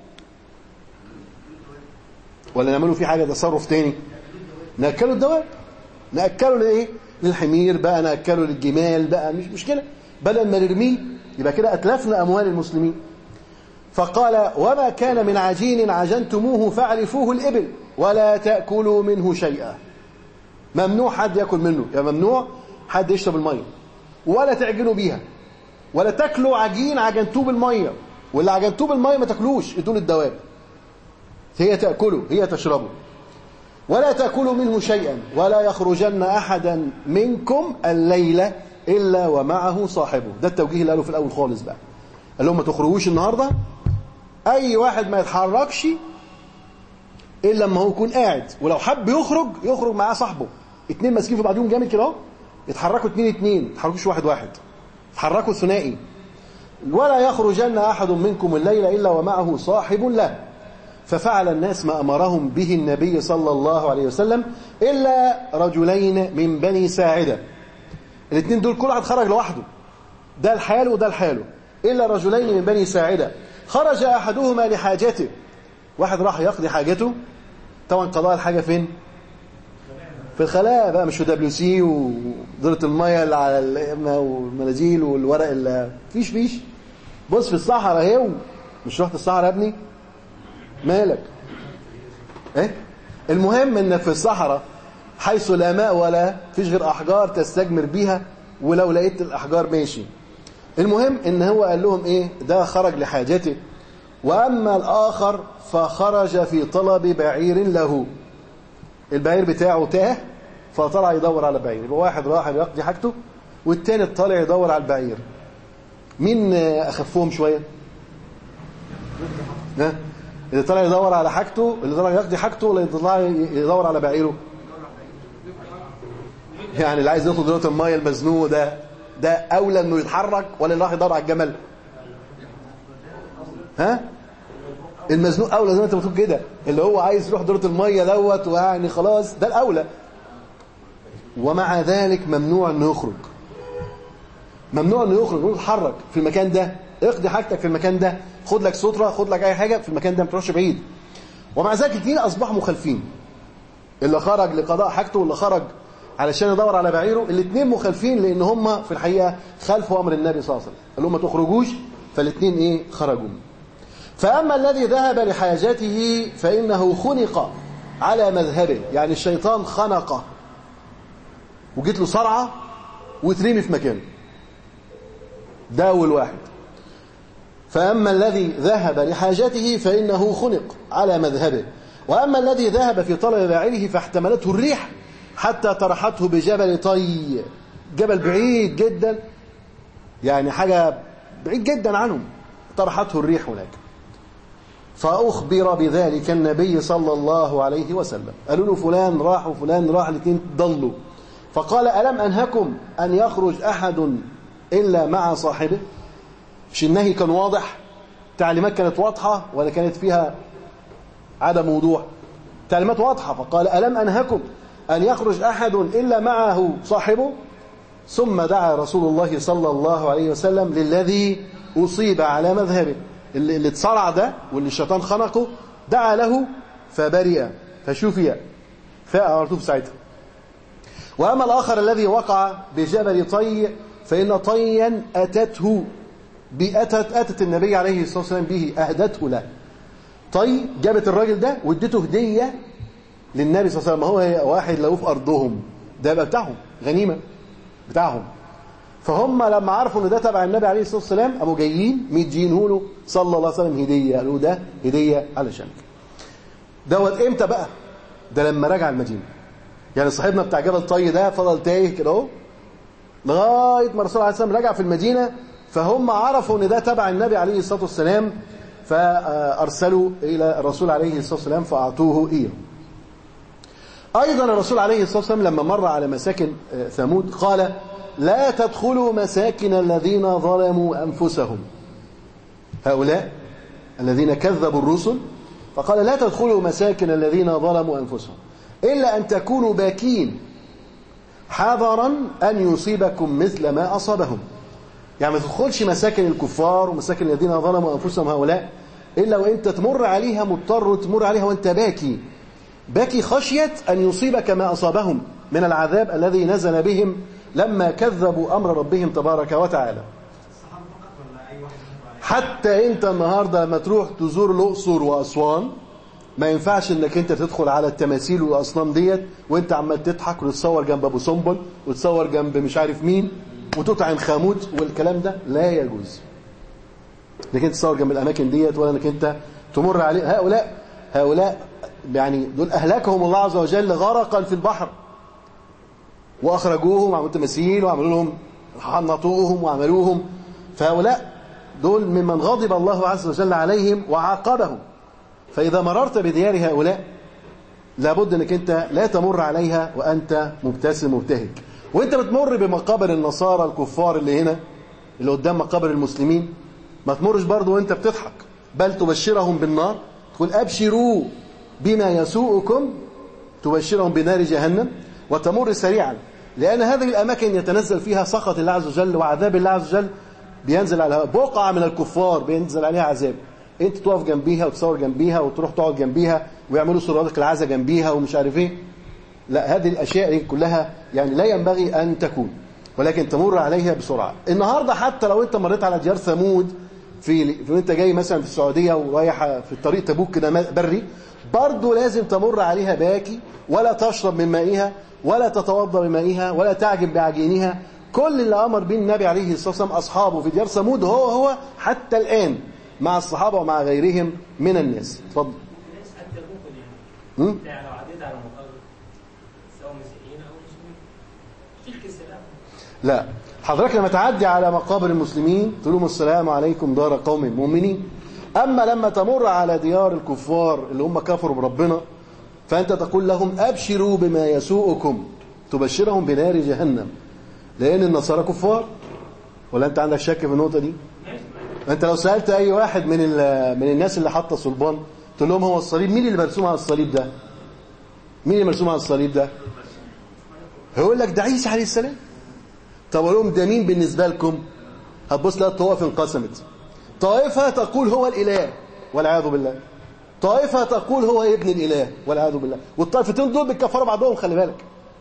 ولا نعملوا فيه حاجة تصرف تاني نأكلوا الدواب نأكله لإيه للحمير بقى نأكله للجمال بقى مش مشكلة بدل ما نرميه يبقى كده أتلفنا أموال المسلمين فقال وما كان من عجين عجنتموه فاعرفوه الإبل ولا تأكلوا منه شيئا ممنوع حد يأكل منه يا ممنوع حد يشرب المية ولا تعجنوا بيها ولا تاكلوا عجين عجنتوه بالمية واللي عجنتوه بالمية ما تاكلوش ادوا الدواب هي تأكله هي تشربه ولا تأكلوا منه شيئا ولا يخرجن أحدا منكم الليلة إلا ومعه صاحبه ده التوجيه اللي قاله في الأول خالص بقى قال لهم ما تخرجوش النهاردة أي واحد ما يتحركش إلا لما هو يكون قاعد ولو حب يخرج يخرج معاه صاحبه اتنين ماسكين في بعضهم جامد كده اهو يتحركوا اتنين اتنين ما يتحركوش واحد واحد يتحركوا ثنائي ولا يخرجن أحد منكم الليلة إلا ومعه صاحب له ففعل الناس ما أمرهم به النبي صلى الله عليه وسلم إلا رجلين من بني ساعدة الاثنين دول كل واحد خرج لوحده ده لحاله وده لحاله إلا رجلين من بني ساعدة خرج أحدهما لحاجته واحد راح يقضي حاجته طبعا قضاء الحاجة فين في الخلاء بقى مش في دبليو سي ودورة المية اللي على الإمة والمناديل والورق اللي فيش فيش بص في الصحراء اهي مش رحت الصحراء يا ابني مالك ايه المهم انك في الصحراء حيث لا ماء ولا فيش غير احجار تستجمر بيها ولو لقيت الاحجار ماشي المهم ان هو قال لهم ايه ده خرج لحاجته واما الاخر فخرج في طلب بعير له البعير بتاعه تاه فطلع يدور على بعير يبقى واحد راح يقضي حاجته والتاني طالع يدور على البعير مين اخفهم شويه ها اللي طلع يدور على حاجته اللي طلع يقضي حاجته ولا يطلع يدور على بعيره يعني اللي عايز ياخد دلوقتي الميه المزنوق ده ده اولى انه يتحرك ولا اللي راح يدور على الجمل ها المزنوق اولى زي ما انت بتقول كده اللي هو عايز يروح دورة الميه دوت ويعني خلاص ده الاولى ومع ذلك ممنوع انه يخرج ممنوع انه يخرج ويتحرك في المكان ده اقضي حاجتك في المكان ده خد لك سترة خد لك اي حاجة في المكان ده ما تروحش بعيد ومع ذلك الاثنين اصبحوا مخالفين اللي خرج لقضاء حاجته واللي خرج علشان يدور على بعيره الاثنين مخالفين لان هم في الحقيقة خالفوا امر النبي صلى الله عليه وسلم قال لهم ما تخرجوش فالاثنين ايه خرجوا فاما الذي ذهب لحاجته فانه خنق على مذهبه يعني الشيطان خنقه وجيت له صرعه وترمي في مكانه ده اول واحد فأما الذي ذهب لحاجته فإنه خنق على مذهبه وأما الذي ذهب في طلب باعره فاحتملته الريح حتى طرحته بجبل طي جبل بعيد جدا يعني حاجة بعيد جدا عنهم طرحته الريح هناك فأخبر بذلك النبي صلى الله عليه وسلم قالوا له فلان راح وفلان راح الاثنين ضلوا فقال ألم أنهكم أن يخرج أحد إلا مع صاحبه مش النهي كان واضح تعليمات كانت واضحة ولا كانت فيها عدم وضوح تعليمات واضحة فقال ألم أنهكم أن يخرج أحد إلا معه صاحبه ثم دعا رسول الله صلى الله عليه وسلم للذي أصيب على مذهبه اللي, اللي اتصرع ده واللي الشيطان خنقه دعا له فبرئ فشفي فاء على طول في ساعتها وأما الآخر الذي وقع بجبل طي فإن طيا أتته بأتت أتت النبي عليه الصلاة والسلام به أهدته له طي جابت الراجل ده وادته هدية للنبي صلى الله عليه وسلم هو واحد لو في أرضهم ده يبقى بتاعهم غنيمة بتاعهم فهم لما عرفوا ان ده تبع النبي عليه الصلاه والسلام قاموا جايين مدينه له صلى الله عليه وسلم هديه قالوا ده هديه علشانك دوت امتى بقى ده لما رجع المدينه يعني صاحبنا بتاع جبل طي ده فضل تايه كده اهو لغايه ما الرسول عليه الصلاه والسلام رجع في المدينه فهم عرفوا ان ده تبع النبي عليه الصلاه والسلام فارسلوا الى الرسول عليه الصلاه والسلام فاعطوه اياه ايضا الرسول عليه الصلاه والسلام لما مر على مساكن ثمود قال لا تدخلوا مساكن الذين ظلموا أنفسهم هؤلاء الذين كذبوا الرسل فقال لا تدخلوا مساكن الذين ظلموا أنفسهم إلا أن تكونوا باكين حذرا أن يصيبكم مثل ما أصابهم يعني ما تدخلش مساكن الكفار ومساكن الذين ظلموا أنفسهم هؤلاء إلا وإنت تمر عليها مضطر تمر عليها وإنت باكي باكي خشية أن يصيبك ما أصابهم من العذاب الذي نزل بهم لما كذبوا أمر ربهم تبارك وتعالى حتى انت النهاردة لما تروح تزور الأقصر وأسوان ما ينفعش انك انت تدخل على التماثيل والاصنام ديت وانت عمال تضحك وتتصور جنب ابو سنبل وتصور جنب مش عارف مين وتطعن خاموت والكلام ده لا يجوز انك انت تصور جنب الاماكن ديت ولا انك انت تمر عليه هؤلاء هؤلاء يعني دول اهلكهم الله عز وجل غرقا في البحر واخرجوهم وعملوا تماثيل وعملوا لهم حنطوهم وعملوهم فهؤلاء دول ممن غضب الله عز وجل عليهم وعاقبهم فإذا مررت بديار هؤلاء لابد انك انت لا تمر عليها وانت مبتسم مبتهج وانت بتمر بمقابر النصارى الكفار اللي هنا اللي قدام مقابر المسلمين ما تمرش برضه وانت بتضحك بل تبشرهم بالنار تقول ابشروا بما يسوءكم تبشرهم بنار جهنم وتمر سريعا لأن هذه الأماكن يتنزل فيها سخط الله عز وجل وعذاب الله عز وجل بينزل على بقعة من الكفار بينزل عليها عذاب انت تقف جنبيها وتصور جنبيها وتروح تقعد جنبيها ويعملوا صوراتك العزة جنبيها ومش عارف ايه لا هذه الأشياء دي كلها يعني لا ينبغي أن تكون ولكن تمر عليها بسرعة النهاردة حتى لو انت مريت على ديار ثمود في في وانت جاي مثلا في السعودية ورايح في الطريق تبوك كده بري برضه لازم تمر عليها باكي ولا تشرب من مائها ولا تتوضا بمائها ولا تعجب بعجينها كل اللي امر به النبي عليه الصلاه والسلام اصحابه في ديار ثمود هو هو حتى الان مع الصحابه ومع غيرهم من الناس اتفضل الناس حتى ممكن يعني يعني لو عديت على مقابر سواء مسيحيين او مسلمين فيك السلام لا حضرتك لما تعدي على مقابر المسلمين تقول لهم السلام عليكم دار قوم مؤمنين اما لما تمر على ديار الكفار اللي هم كفروا بربنا فأنت تقول لهم أبشروا بما يسوءكم تبشرهم بنار جهنم لأن النصارى كفار ولا أنت عندك شك في النقطة دي أنت لو سألت أي واحد من من الناس اللي حاطة صلبان تقول لهم هو الصليب مين اللي مرسوم على الصليب ده مين اللي مرسوم على الصليب ده هيقول لك ده عيسى عليه السلام طب اقول لهم ده مين بالنسبة لكم هتبص لها الطوائف انقسمت طائفة تقول هو الإله والعياذ بالله طائفة تقول هو ابن الإله والعياذ بالله والطائفتين دول بتكفروا بعضهم خلي بالك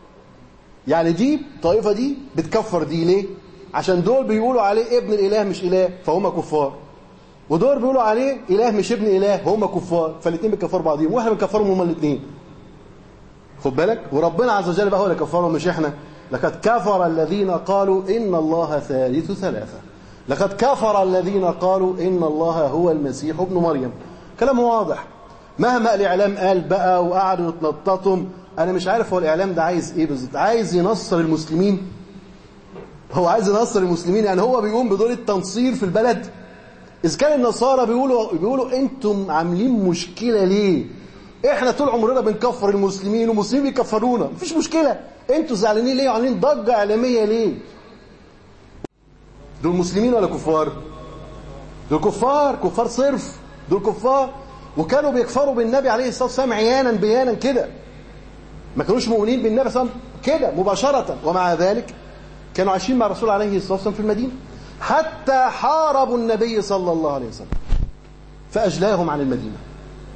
يعني دي الطائفة دي بتكفر دي ليه عشان دول بيقولوا عليه ابن الإله مش إله فهم كفار ودول بيقولوا عليه إله مش ابن إله هم كفار فالاثنين بيكفروا بعضهم واحنا بنكفرهم هما الاثنين خد بالك وربنا عز وجل بقى هو اللي كفرهم مش احنا لقد كفر الذين قالوا إن الله ثالث ثلاثة لقد كفر الذين قالوا إن الله هو المسيح ابن مريم كلام واضح مهما الإعلام قال بقى وقعدوا يتنططوا أنا مش عارف هو الإعلام ده عايز إيه بالظبط عايز ينصر المسلمين هو عايز ينصر المسلمين يعني هو بيقوم بدور التنصير في البلد إذا كان النصارى بيقولوا بيقولوا أنتم عاملين مشكلة ليه إحنا طول عمرنا بنكفر المسلمين والمسلمين بيكفرونا مفيش مشكلة أنتوا زعلانين ليه وعاملين ضجة إعلامية ليه دول مسلمين ولا كفار دول كفار كفار صرف دول كفار وكانوا بيكفروا بالنبي عليه الصلاة والسلام عيانا بيانا كده ما كانوش مؤمنين بالنبي صلى الله عليه وسلم كده مباشرة ومع ذلك كانوا عايشين مع الرسول عليه الصلاة والسلام في المدينة حتى حاربوا النبي صلى الله عليه وسلم فأجلاهم عن المدينة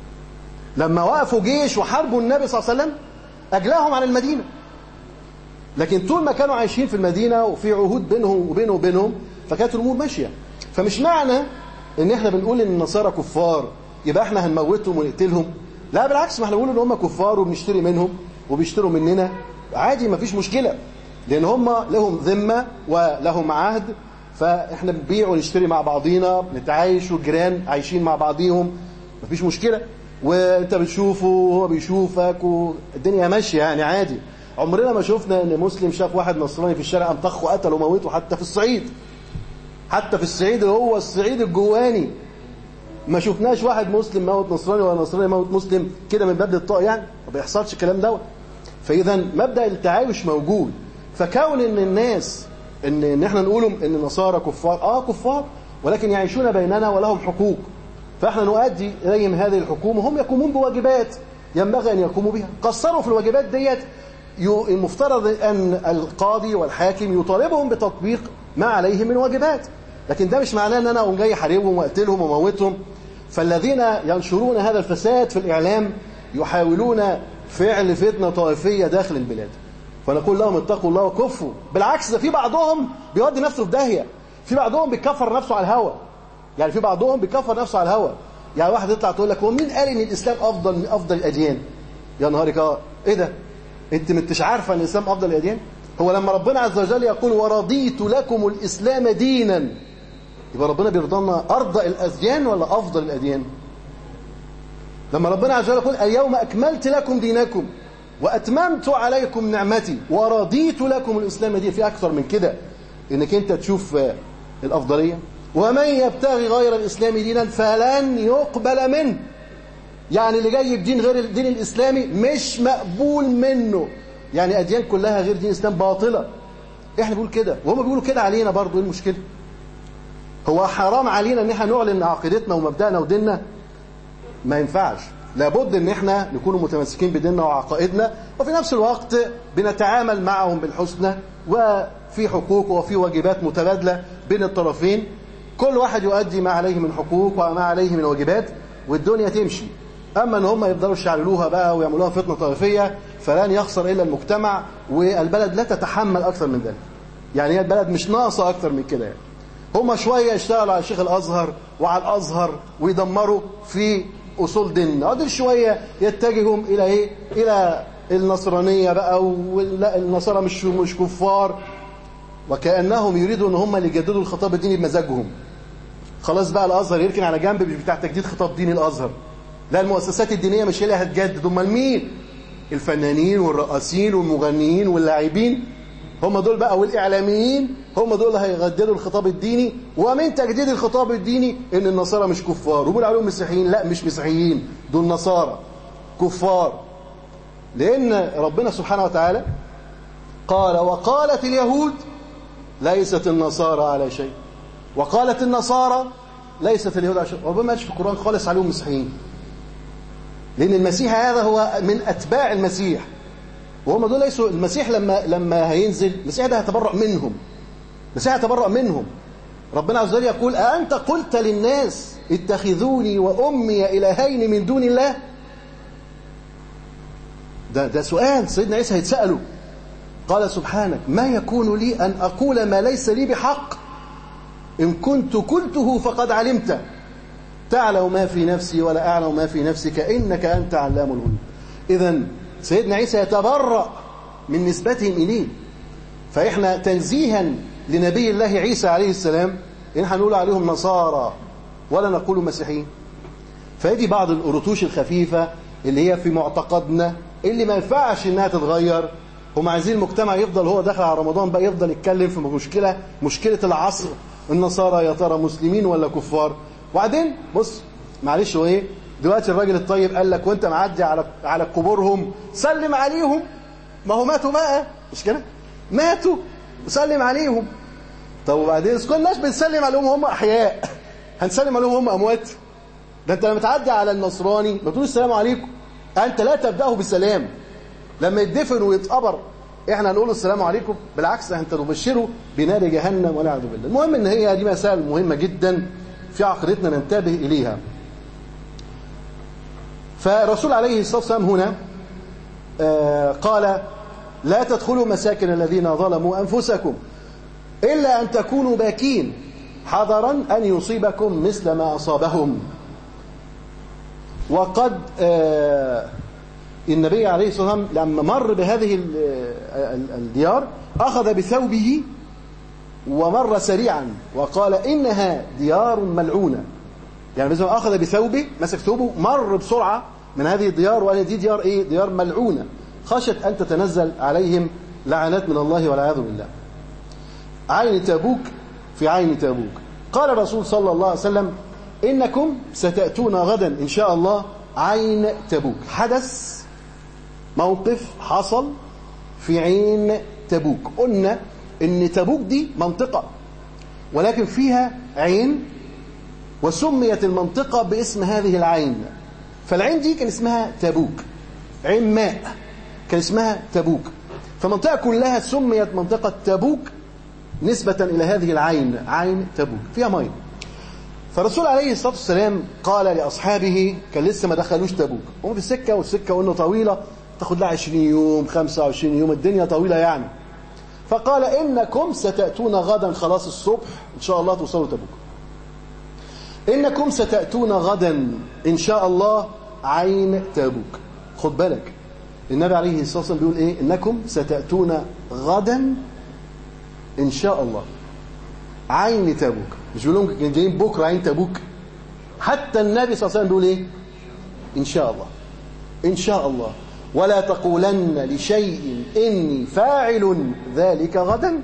لما وقفوا جيش وحاربوا النبي صلى الله عليه وسلم أجلاهم عن المدينة لكن طول ما كانوا عايشين في المدينة وفي عهود بينهم وبينه وبينهم فكانت الأمور ماشية فمش معنى ان احنا بنقول ان النصارى كفار يبقى احنا هنموتهم ونقتلهم لا بالعكس ما احنا بنقول ان هم كفار وبنشتري منهم وبيشتروا مننا عادي ما فيش مشكلة لان هم لهم ذمة ولهم عهد فاحنا بنبيع ونشتري مع بعضينا نتعايش والجيران عايشين مع بعضيهم ما فيش مشكلة وانت بتشوفه وهو بيشوفك والدنيا ماشية يعني عادي عمرنا ما شفنا ان مسلم شاف واحد نصراني في الشارع قام طخه وقتله وموته حتى في الصعيد حتى في الصعيد اللي هو الصعيد الجواني ما شفناش واحد مسلم موت نصراني ولا نصراني موت مسلم كده من باب الطاق يعني ما بيحصلش الكلام دوت فاذا مبدا التعايش موجود فكون ان الناس ان ان احنا نقولهم ان النصارى كفار اه كفار ولكن يعيشون بيننا ولهم حقوق فاحنا نؤدي اليهم هذه الحقوق وهم يقومون بواجبات ينبغي ان يقوموا بها قصروا في الواجبات ديت المفترض ان القاضي والحاكم يطالبهم بتطبيق ما عليهم من واجبات لكن ده مش معناه ان انا اقوم جاي احاربهم واقتلهم واموتهم فالذين ينشرون هذا الفساد في الاعلام يحاولون فعل فتنه طائفيه داخل البلاد فنقول لهم اتقوا الله وكفوا بالعكس ده في بعضهم بيودي نفسه في داهيه في بعضهم بيكفر نفسه على الهوى يعني في بعضهم بيكفر نفسه على الهوى يعني واحد يطلع تقول لك هو مين قال ان الاسلام افضل من افضل الاديان يا نهارك اه ايه ده انت مش عارفه ان الاسلام افضل الاديان هو لما ربنا عز وجل يقول ورضيت لكم الاسلام دينا يبقى ربنا بيرضى لنا ارضى الاديان ولا افضل الاديان لما ربنا عز وجل يقول اليوم اكملت لكم دينكم واتممت عليكم نعمتي ورضيت لكم الاسلام دين في اكثر من كده انك انت تشوف الافضليه ومن يبتغي غير الاسلام دينا فلن يقبل منه يعني اللي جاي بدين غير الدين الاسلامي مش مقبول منه يعني اديان كلها غير دين الاسلام باطله احنا بنقول كده وهم بيقولوا كده علينا برضه ايه المشكله هو حرام علينا ان احنا نعلن عقيدتنا ومبدأنا وديننا ما ينفعش لابد ان احنا نكون متمسكين بديننا وعقائدنا وفي نفس الوقت بنتعامل معهم بالحسنى وفي حقوق وفي واجبات متبادله بين الطرفين كل واحد يؤدي ما عليه من حقوق وما عليه من واجبات والدنيا تمشي اما ان هم يفضلوا يشعللوها بقى ويعملوها فتنه طائفيه فلن يخسر الا المجتمع والبلد لا تتحمل اكثر من ذلك يعني هي البلد مش ناقصه اكثر من كده يعني هم شويه يشتغلوا على شيخ الازهر وعلى الازهر ويدمروا في اصول ديننا دول شويه يتجهوا الى ايه الى النصرانيه بقى ولا النصارى مش مش كفار وكانهم يريدوا ان هم اللي يجددوا الخطاب الديني بمزاجهم خلاص بقى الازهر يركن على جنب مش بتاع تجديد خطاب ديني الازهر لا المؤسسات الدينيه مش هي اللي هتجدد امال مين الفنانين والرقاصين والمغنيين واللاعبين هم دول بقى والاعلاميين هم دول اللي هيجددوا الخطاب الديني ومن تجديد الخطاب الديني ان النصارى مش كفار وبيقول عليهم مسيحيين لا مش مسيحيين دول نصارى كفار لان ربنا سبحانه وتعالى قال وقالت اليهود ليست النصارى على شيء وقالت النصارى ليست اليهود على شيء ربنا ما في القران خالص عليهم مسيحيين لان المسيح هذا هو من اتباع المسيح وهم دول ليسوا المسيح لما لما هينزل المسيح ده هيتبرأ منهم المسيح هيتبرأ منهم ربنا عز وجل يقول أأنت قلت للناس اتخذوني وأمي إلهين من دون الله ده ده سؤال سيدنا عيسى هيتسأله قال سبحانك ما يكون لي أن أقول ما ليس لي بحق إن كنت قلته فقد علمت تعلم ما في نفسي ولا أعلم ما في نفسك إنك أنت علام الغيوب إذا سيدنا عيسى يتبرأ من نسبتهم إليه فإحنا تنزيها لنبي الله عيسى عليه السلام إن هنقول عليهم نصارى ولا نقول مسيحيين فهذه بعض الأرطوش الخفيفة اللي هي في معتقدنا اللي ما ينفعش إنها تتغير هم عايزين المجتمع يفضل هو داخل على رمضان بقى يفضل يتكلم في مشكلة مشكلة العصر النصارى يا ترى مسلمين ولا كفار وبعدين بص معلش هو ايه دلوقتي الراجل الطيب قال لك وانت معدي على على قبورهم سلم عليهم ما هو ماتوا بقى مش كده ماتوا وسلم عليهم طب وبعدين كناش بنسلم عليهم هم احياء هنسلم عليهم هم اموات ده انت لما تعدي على النصراني ما تقول السلام عليكم انت لا تبداه بسلام لما يدفن ويتقبر احنا هنقول السلام عليكم بالعكس انت تبشره بنار جهنم والعياذ بالله المهم ان هي دي مسائل مهمه جدا في عقيدتنا ننتبه اليها فالرسول عليه الصلاه والسلام هنا آه قال لا تدخلوا مساكن الذين ظلموا أنفسكم إلا أن تكونوا باكين حذرا أن يصيبكم مثل ما أصابهم وقد آه النبي عليه الصلاة والسلام لما مر بهذه ال- ال- الديار أخذ بثوبه ومر سريعا وقال إنها ديار ملعونة يعني مثلا أخذ بثوبه مسك ثوبه مر بسرعة من هذه الديار وقال دي ديار إيه ديار ملعونة خشت أن تتنزل عليهم لعنات من الله والعياذ بالله عين تابوك في عين تابوك قال الرسول صلى الله عليه وسلم إنكم ستأتون غدا إن شاء الله عين تبوك حدث موقف حصل في عين تبوك قلنا ان تبوك دي منطقة ولكن فيها عين وسميت المنطقة باسم هذه العين فالعين دي كان اسمها تبوك عين ماء كان اسمها تبوك فمنطقة كلها سميت منطقة تبوك نسبة إلى هذه العين عين تبوك فيها مية فالرسول عليه الصلاة والسلام قال لأصحابه كان لسه ما دخلوش تبوك هم في السكة والسكة قلنا طويلة تاخد لها 20 يوم 25 يوم الدنيا طويلة يعني فقال إنكم ستأتون غدا خلاص الصبح إن شاء الله توصلوا تبوك إنكم ستأتون غدا إن شاء الله عين تبوك خد بالك النبي عليه الصلاة والسلام بيقول إيه إنكم ستأتون غدا إن شاء الله عين تبوك مش بيقول لهم جايين بكرة عين تبوك حتى النبي صلى الله عليه وسلم بيقول إيه إن شاء الله إن شاء الله ولا تقولن لشيء إني فاعل ذلك غدا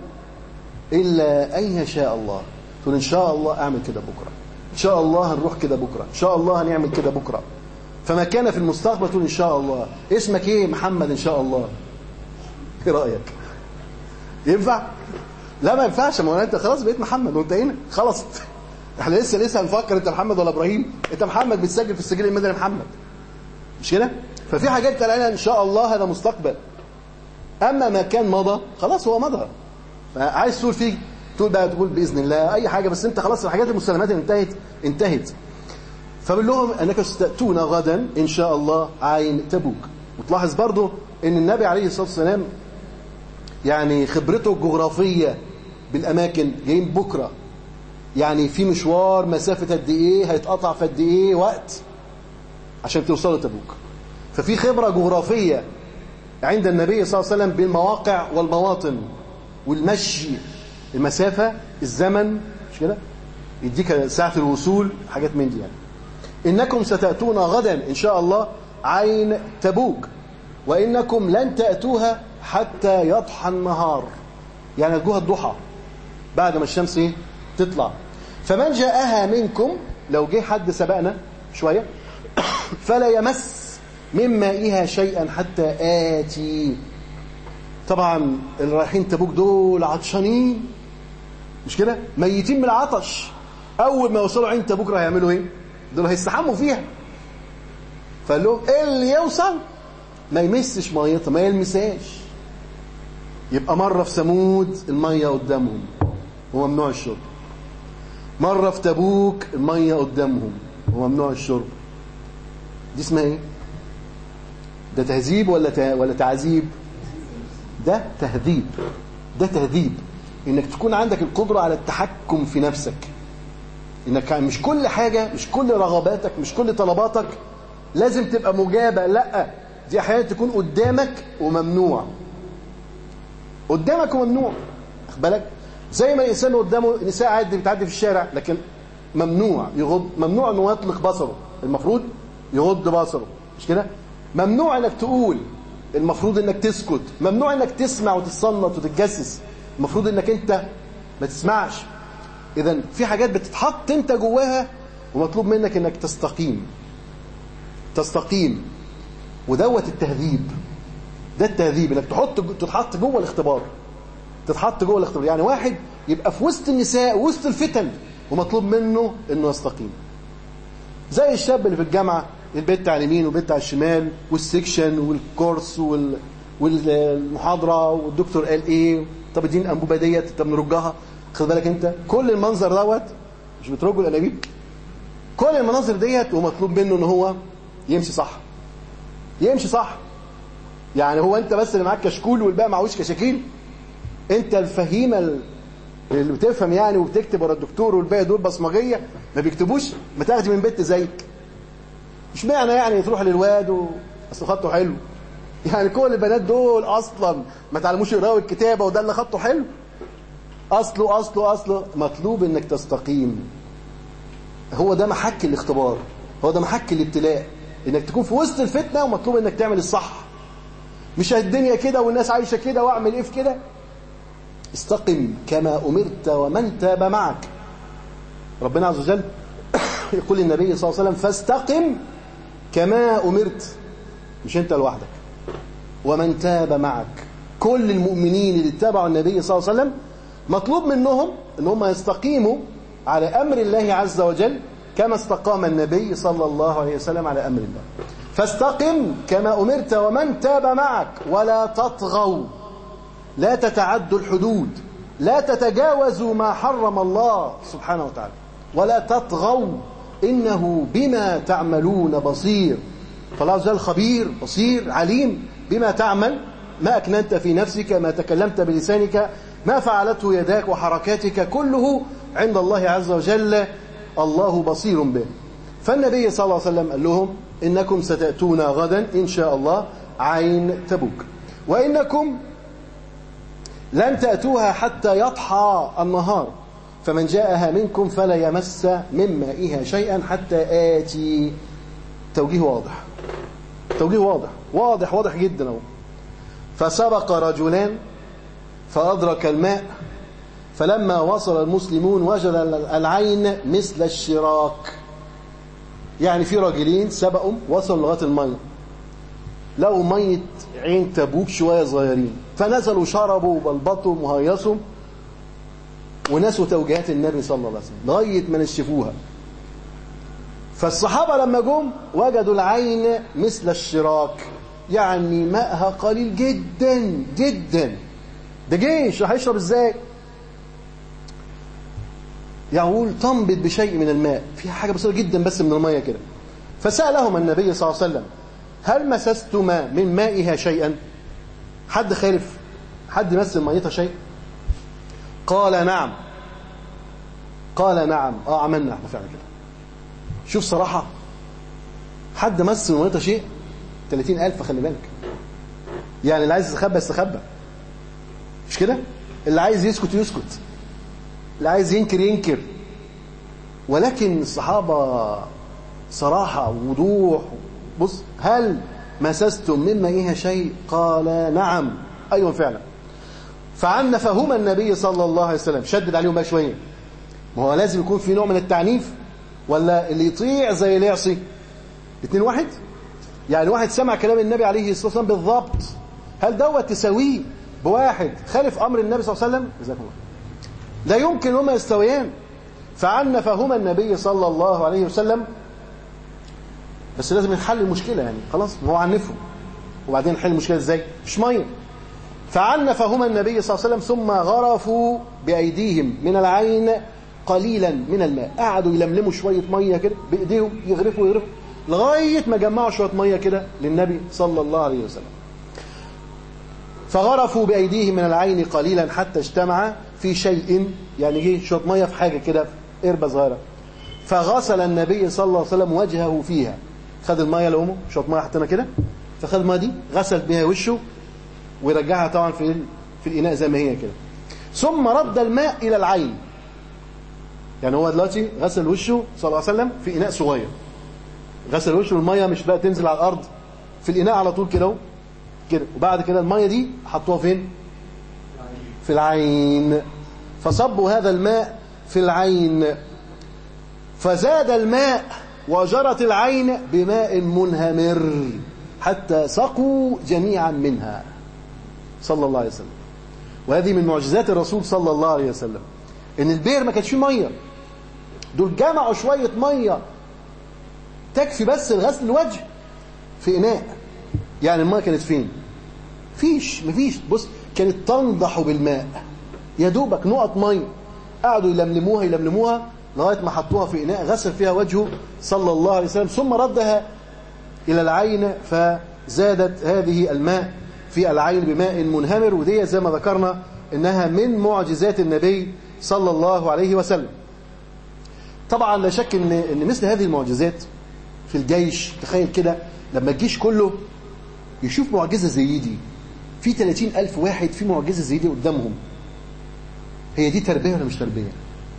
إلا أن يشاء الله تقول إن شاء الله أعمل كده بكرة إن شاء الله هنروح كده بكرة إن شاء الله هنعمل كده بكرة فما كان في المستقبل تقول إن شاء الله اسمك إيه محمد إن شاء الله إيه رأيك ينفع لا ما ينفعش ما هو انت خلاص بقيت محمد وانتهينا خلصت احنا لسه لسه هنفكر انت محمد ولا ابراهيم انت محمد بتسجل في السجل المدني محمد مش كده ففي حاجات قال ان شاء الله هذا مستقبل اما ما كان مضى خلاص هو مضى عايز تقول فيه تقول بقى تقول باذن الله اي حاجه بس انت خلاص الحاجات المسلمات اللي انتهت انتهت فبقول لهم انك ستاتون غدا ان شاء الله عين تبوك وتلاحظ برضو ان النبي عليه الصلاه والسلام يعني خبرته الجغرافيه بالاماكن جايين بكره يعني في مشوار مسافه قد ايه هيتقطع في قد ايه وقت عشان توصلوا تبوك ففي خبره جغرافيه عند النبي صلى الله عليه وسلم بالمواقع والمواطن والمشي المسافه الزمن مش كده يديك ساعه الوصول حاجات من دي يعني انكم ستاتون غدا ان شاء الله عين تبوك وانكم لن تاتوها حتى يضحى النهار يعني هتجوها الضحى بعد ما الشمس ايه تطلع فمن جاءها منكم لو جه حد سبقنا شويه فلا يمس من مائها شيئا حتى آتي طبعا اللي رايحين تبوك دول عطشانين مش كده ميتين من العطش اول ما يوصلوا عين تبوك راح يعملوا ايه دول هيستحموا فيها فقال لهم اللي يوصل ما يمسش ميتها ما يلمسهاش يبقى مره في ثمود الميه قدامهم وممنوع الشرب مره في تبوك الميه قدامهم وممنوع الشرب دي اسمها ايه ده تهذيب ولا ت... ولا تعذيب ده تهذيب ده تهذيب انك تكون عندك القدره على التحكم في نفسك انك مش كل حاجه مش كل رغباتك مش كل طلباتك لازم تبقى مجابه لا دي احيانا تكون قدامك وممنوع قدامك وممنوع واخد بالك زي ما الانسان قدامه نساء عادي بتعدي في الشارع لكن ممنوع يغض ممنوع انه يطلق بصره المفروض يغض بصره مش كده ممنوع انك تقول المفروض انك تسكت ممنوع انك تسمع وتتصنت وتتجسس المفروض انك انت ما تسمعش اذا في حاجات بتتحط انت جواها ومطلوب منك انك تستقيم تستقيم ودوت التهذيب ده التهذيب انك تحط تتحط جوه الاختبار تتحط جوه الاختبار يعني واحد يبقى في وسط النساء وسط الفتن ومطلوب منه انه يستقيم زي الشاب اللي في الجامعه البيت على اليمين والبيت على الشمال والسكشن والكورس وال... والمحاضره والدكتور قال ايه طب اديني الانبوبه ديت طب نرجها خد بالك انت كل المنظر دوت مش بترجوا الانابيب كل المناظر ديت ومطلوب منه ان هو يمشي صح يمشي صح يعني هو انت بس اللي معاك كشكول والباقي معهوش كشاكيل انت الفهيمه ال- اللي بتفهم يعني وبتكتب ورا الدكتور والباقي دول بصمجيه ما بيكتبوش ما تاخدي من بنت زيك مش معنى يعني تروح للواد و... اصل خطه حلو يعني كل البنات دول اصلا ما تعلموش يقراوا الكتابه وده اللي خطه حلو اصله اصله اصله مطلوب انك تستقيم هو ده محك الاختبار هو ده محك الابتلاء انك تكون في وسط الفتنه ومطلوب انك تعمل الصح مش الدنيا كده والناس عايشه كده واعمل ايه في كده استقم كما امرت ومن تاب معك ربنا عز وجل يقول للنبي صلى الله عليه وسلم فاستقم كما امرت مش انت لوحدك ومن تاب معك كل المؤمنين اللي اتبعوا النبي صلى الله عليه وسلم مطلوب منهم ان هم يستقيموا على امر الله عز وجل كما استقام النبي صلى الله عليه وسلم على امر الله فاستقم كما امرت ومن تاب معك ولا تطغوا لا تتعدوا الحدود لا تتجاوزوا ما حرم الله سبحانه وتعالى ولا تطغوا انه بما تعملون بصير فالله عز وجل خبير بصير عليم بما تعمل ما أكننت في نفسك ما تكلمت بلسانك ما فعلته يداك وحركاتك كله عند الله عز وجل الله بصير به فالنبي صلى الله عليه وسلم قال لهم إنكم ستأتون غدا إن شاء الله عين تبوك وإنكم لن تأتوها حتى يضحى النهار فمن جاءها منكم فلا يمس من مائها شيئا حتى آتي توجيه واضح توجيه واضح واضح واضح جدا اهو فسبق رجلان فأدرك الماء فلما وصل المسلمون وجد العين مثل الشراك يعني في راجلين سبقوا وصلوا لغايه الميه لقوا ميه عين تبوك شويه صغيرين فنزلوا شربوا وبلبطوا وهيصوا ونسوا توجيهات النبي صلى الله عليه وسلم لغايه ما نشفوها فالصحابه لما جم وجدوا العين مثل الشراك يعني ماءها قليل جدا جدا ده جيش هيشرب ازاي يقول تنبت بشيء من الماء فيها حاجه بسيطه جدا بس من الميه كده فسالهم النبي صلى الله عليه وسلم هل مسستما من مائها شيئا حد خالف حد مس ميتها شيء قال نعم قال نعم اه عملنا احنا فعلا كده شوف صراحه حد مس من ميتها شيء 30000 خلي بالك يعني اللي عايز يستخبى يستخبى مش كده اللي عايز يسكت يسكت اللي عايز ينكر ينكر ولكن الصحابة صراحة وضوح بص هل مسستم من مائها شيء قال نعم أيوة فعلا فعنفهما النبي صلى الله عليه وسلم شدد عليهم بقى شوية ما هو لازم يكون في نوع من التعنيف ولا اللي يطيع زي اللي يعصي الاثنين واحد يعني واحد سمع كلام النبي عليه الصلاة والسلام بالضبط هل دوت تساويه بواحد خالف أمر النبي صلى الله عليه وسلم جزاكم الله لا يمكن هما يستويان فعنفهما النبي صلى الله عليه وسلم بس لازم يحل المشكلة يعني خلاص ما هو عنفهم وبعدين نحل المشكلة ازاي مش مية فعنفهما النبي صلى الله عليه وسلم ثم غرفوا بأيديهم من العين قليلا من الماء قعدوا يلملموا شوية مية كده بإيديهم يغرفوا يغرفوا لغاية ما جمعوا شوية مية كده للنبي صلى الله عليه وسلم فغرفوا بأيديهم من العين قليلا حتى اجتمع في شيء يعني جه شويه ميه في حاجه كده في قربه صغيره فغسل النبي صلى الله عليه وسلم وجهه فيها خد الميه لامه شويه ميه حطينا كده فخد الميه دي غسل بها وشه ورجعها طبعا في في الاناء زي ما هي كده ثم رد الماء الى العين يعني هو دلوقتي غسل وشه صلى الله عليه وسلم في اناء صغير غسل وشه الميه مش بقى تنزل على الارض في الاناء على طول كده كده وبعد كده الميه دي حطوها فين في العين فصبوا هذا الماء في العين فزاد الماء وجرت العين بماء منهمر حتى سقوا جميعا منها صلى الله عليه وسلم وهذه من معجزات الرسول صلى الله عليه وسلم ان البئر ما كانش فيه ميه دول جمعوا شويه ميه تكفي بس لغسل الوجه في اناء يعني الميه كانت فين فيش مفيش بص كانت تنضح بالماء يا دوبك نقط ميه قعدوا يلملموها يلملموها لغايه ما حطوها في اناء غسل فيها وجهه صلى الله عليه وسلم ثم ردها الى العين زادت هذه الماء في العين بماء منهمر ودي زي ما ذكرنا إنها من معجزات النبي صلى الله عليه وسلم طبعا لا شك إن, إن مثل هذه المعجزات في الجيش تخيل كده لما الجيش كله يشوف معجزة زي دي في 30 ألف واحد في معجزة زي دي قدامهم هي دي تربية ولا مش تربية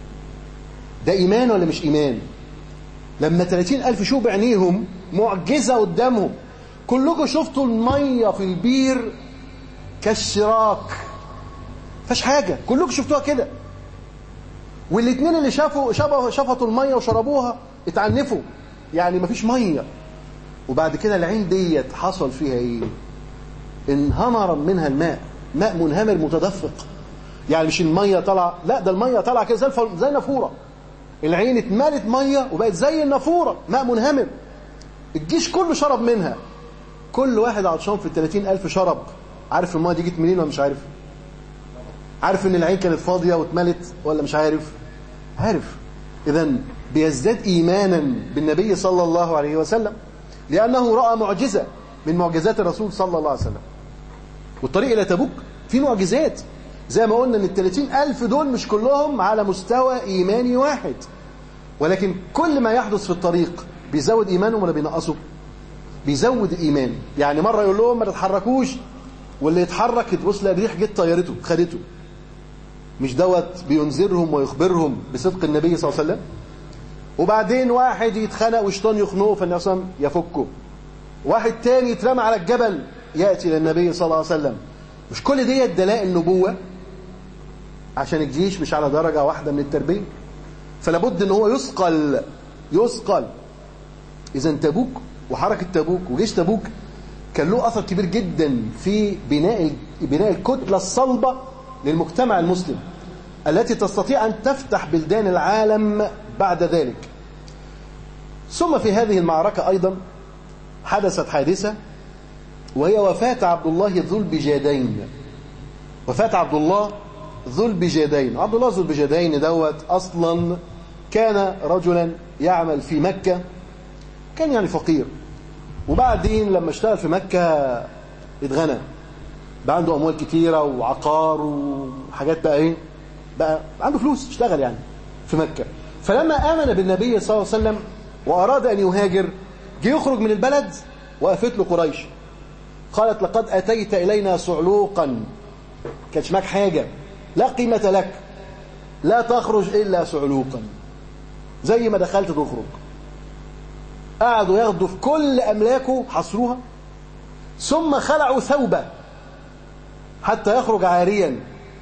ده إيمان ولا مش إيمان لما 30 ألف شوف بعينيهم معجزة قدامهم كلكم شفتوا المية في البير كالشراك فاش حاجة كلكم شفتوها كده والاثنين اللي شافوا شافوا شفطوا المية وشربوها اتعنفوا يعني مفيش مية وبعد كده العين ديت حصل فيها ايه انهمر منها الماء ماء منهمر متدفق يعني مش المية طالعه لا ده المية طالعه كده زي الفل... زي نافوره العين اتملت مية وبقت زي النافورة ماء منهمر الجيش كله شرب منها كل واحد عطشان في الثلاثين ألف شرب عارف المية دي جت منين ولا مش عارف عارف ان العين كانت فاضية واتملت ولا مش عارف عارف اذا بيزداد ايمانا بالنبي صلى الله عليه وسلم لانه راى معجزه من معجزات الرسول صلى الله عليه وسلم والطريق الى تبوك في معجزات زي ما قلنا ان ال 30 ألف دول مش كلهم على مستوى إيماني واحد ولكن كل ما يحدث في الطريق بيزود إيمانهم ولا بينقصوا بيزود الإيمان يعني مرة يقول لهم ما تتحركوش واللي يتحرك تبص لا ريح جت طيرته خدته مش دوت بينذرهم ويخبرهم بصدق النبي صلى الله عليه وسلم وبعدين واحد يتخنق وشيطان يخنقه فالنبي صلى الله عليه وسلم يفكه واحد تاني يترمى على الجبل يأتي للنبي صلى الله عليه وسلم مش كل دي دلائل نبوة عشان الجيش مش على درجة واحدة من التربية فلابد ان هو يثقل يثقل اذا تبوك وحركة تبوك وجيش تبوك كان له اثر كبير جدا في بناء بناء الكتلة الصلبة للمجتمع المسلم التي تستطيع ان تفتح بلدان العالم بعد ذلك ثم في هذه المعركة ايضا حدثت حادثة وهي وفاة عبد الله ذو البجادين وفاة عبد الله ذو البجادين عبد الله ذو البجادين دوت أصلا كان رجلا يعمل في مكة كان يعني فقير وبعدين لما اشتغل في مكة اتغنى بقى عنده أموال كتيرة وعقار وحاجات بقى إيه بقى عنده فلوس اشتغل يعني في مكة فلما آمن بالنبي صلى الله عليه وسلم وأراد أن يهاجر جه يخرج من البلد وقفت له قريش قالت لقد أتيت إلينا صعلوقا كانش معاك حاجة لا قيمة لك لا تخرج إلا صعلوقا زي ما دخلت تخرج قعدوا ياخدوا في كل أملاكه حصروها ثم خلعوا ثوبه حتى يخرج عاريا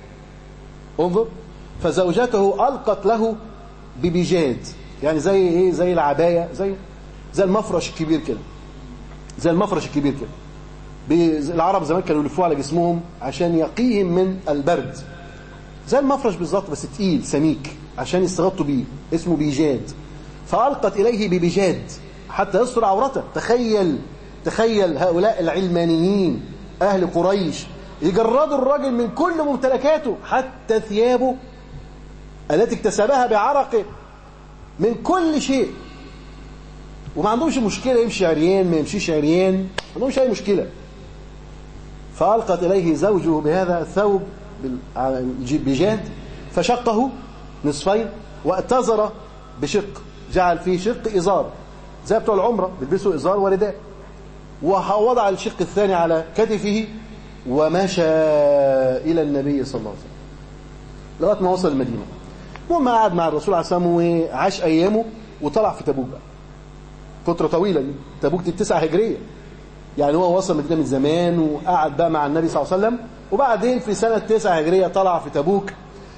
انظر فزوجته ألقت له ببجاد يعني زي ايه زي العباية زي زي المفرش الكبير كده زي المفرش الكبير كده العرب زمان كانوا يلفوه على جسمهم عشان يقيهم من البرد زي المفرش بالظبط بس تقيل سميك عشان يستغطوا بيه اسمه بيجاد فألقت إليه ببجاد حتى يستر عورته تخيل تخيل هؤلاء العلمانيين أهل قريش يجردوا الراجل من كل ممتلكاته حتى ثيابه التي اكتسبها بعرقه من كل شيء وما عندهمش مشكلة يمشي عريان ما يمشيش عريان ما عندهمش أي مشكلة فألقت إليه زوجه بهذا الثوب بجاد فشقه نصفين واتزر بشق جعل فيه شق إزار زي بتوع العمرة بيلبسوا إزار ورداء ووضع الشق الثاني على كتفه ومشى إلى النبي صلى الله عليه وسلم لغاية ما وصل المدينة المهم قعد مع الرسول عليه الصلاة والسلام وعاش أيامه وطلع في تبوك بقى فترة طويلة دي تبوك دي التسعة هجرية يعني هو وصل مدينة من زمان وقعد بقى مع النبي صلى الله عليه وسلم وبعدين في سنة تسعة هجرية طلع في تبوك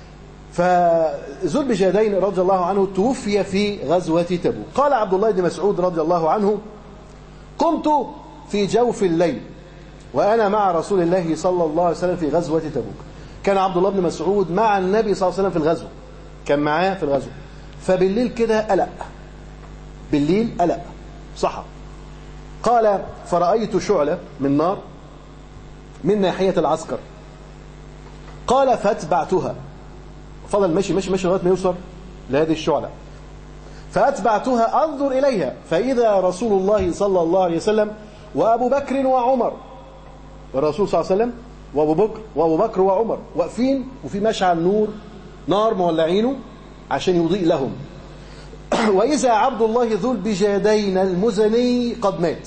فذو البجادين رضي الله عنه توفي في غزوة تبوك قال عبد الله بن مسعود رضي الله عنه قمت في جوف الليل وأنا مع رسول الله صلى الله عليه وسلم في غزوة تبوك كان عبد الله بن مسعود مع النبي صلى الله عليه وسلم في الغزوة كان معاه في الغزوة فبالليل كده قلق بالليل قلق صحى قال فرأيت شعلة من نار من ناحية العسكر قال فاتبعتها فضل ماشي ماشي ماشي لغايه ما يوصل لهذه الشعلة فأتبعتها أنظر إليها فإذا رسول الله صلى الله عليه وسلم وأبو بكر وعمر الرسول صلى الله عليه وسلم وأبو بكر وأبو بكر وعمر واقفين وفي مشعل نور نار مولعينه عشان يضيء لهم وإذا عبد الله ذو البجادين المزني قد مات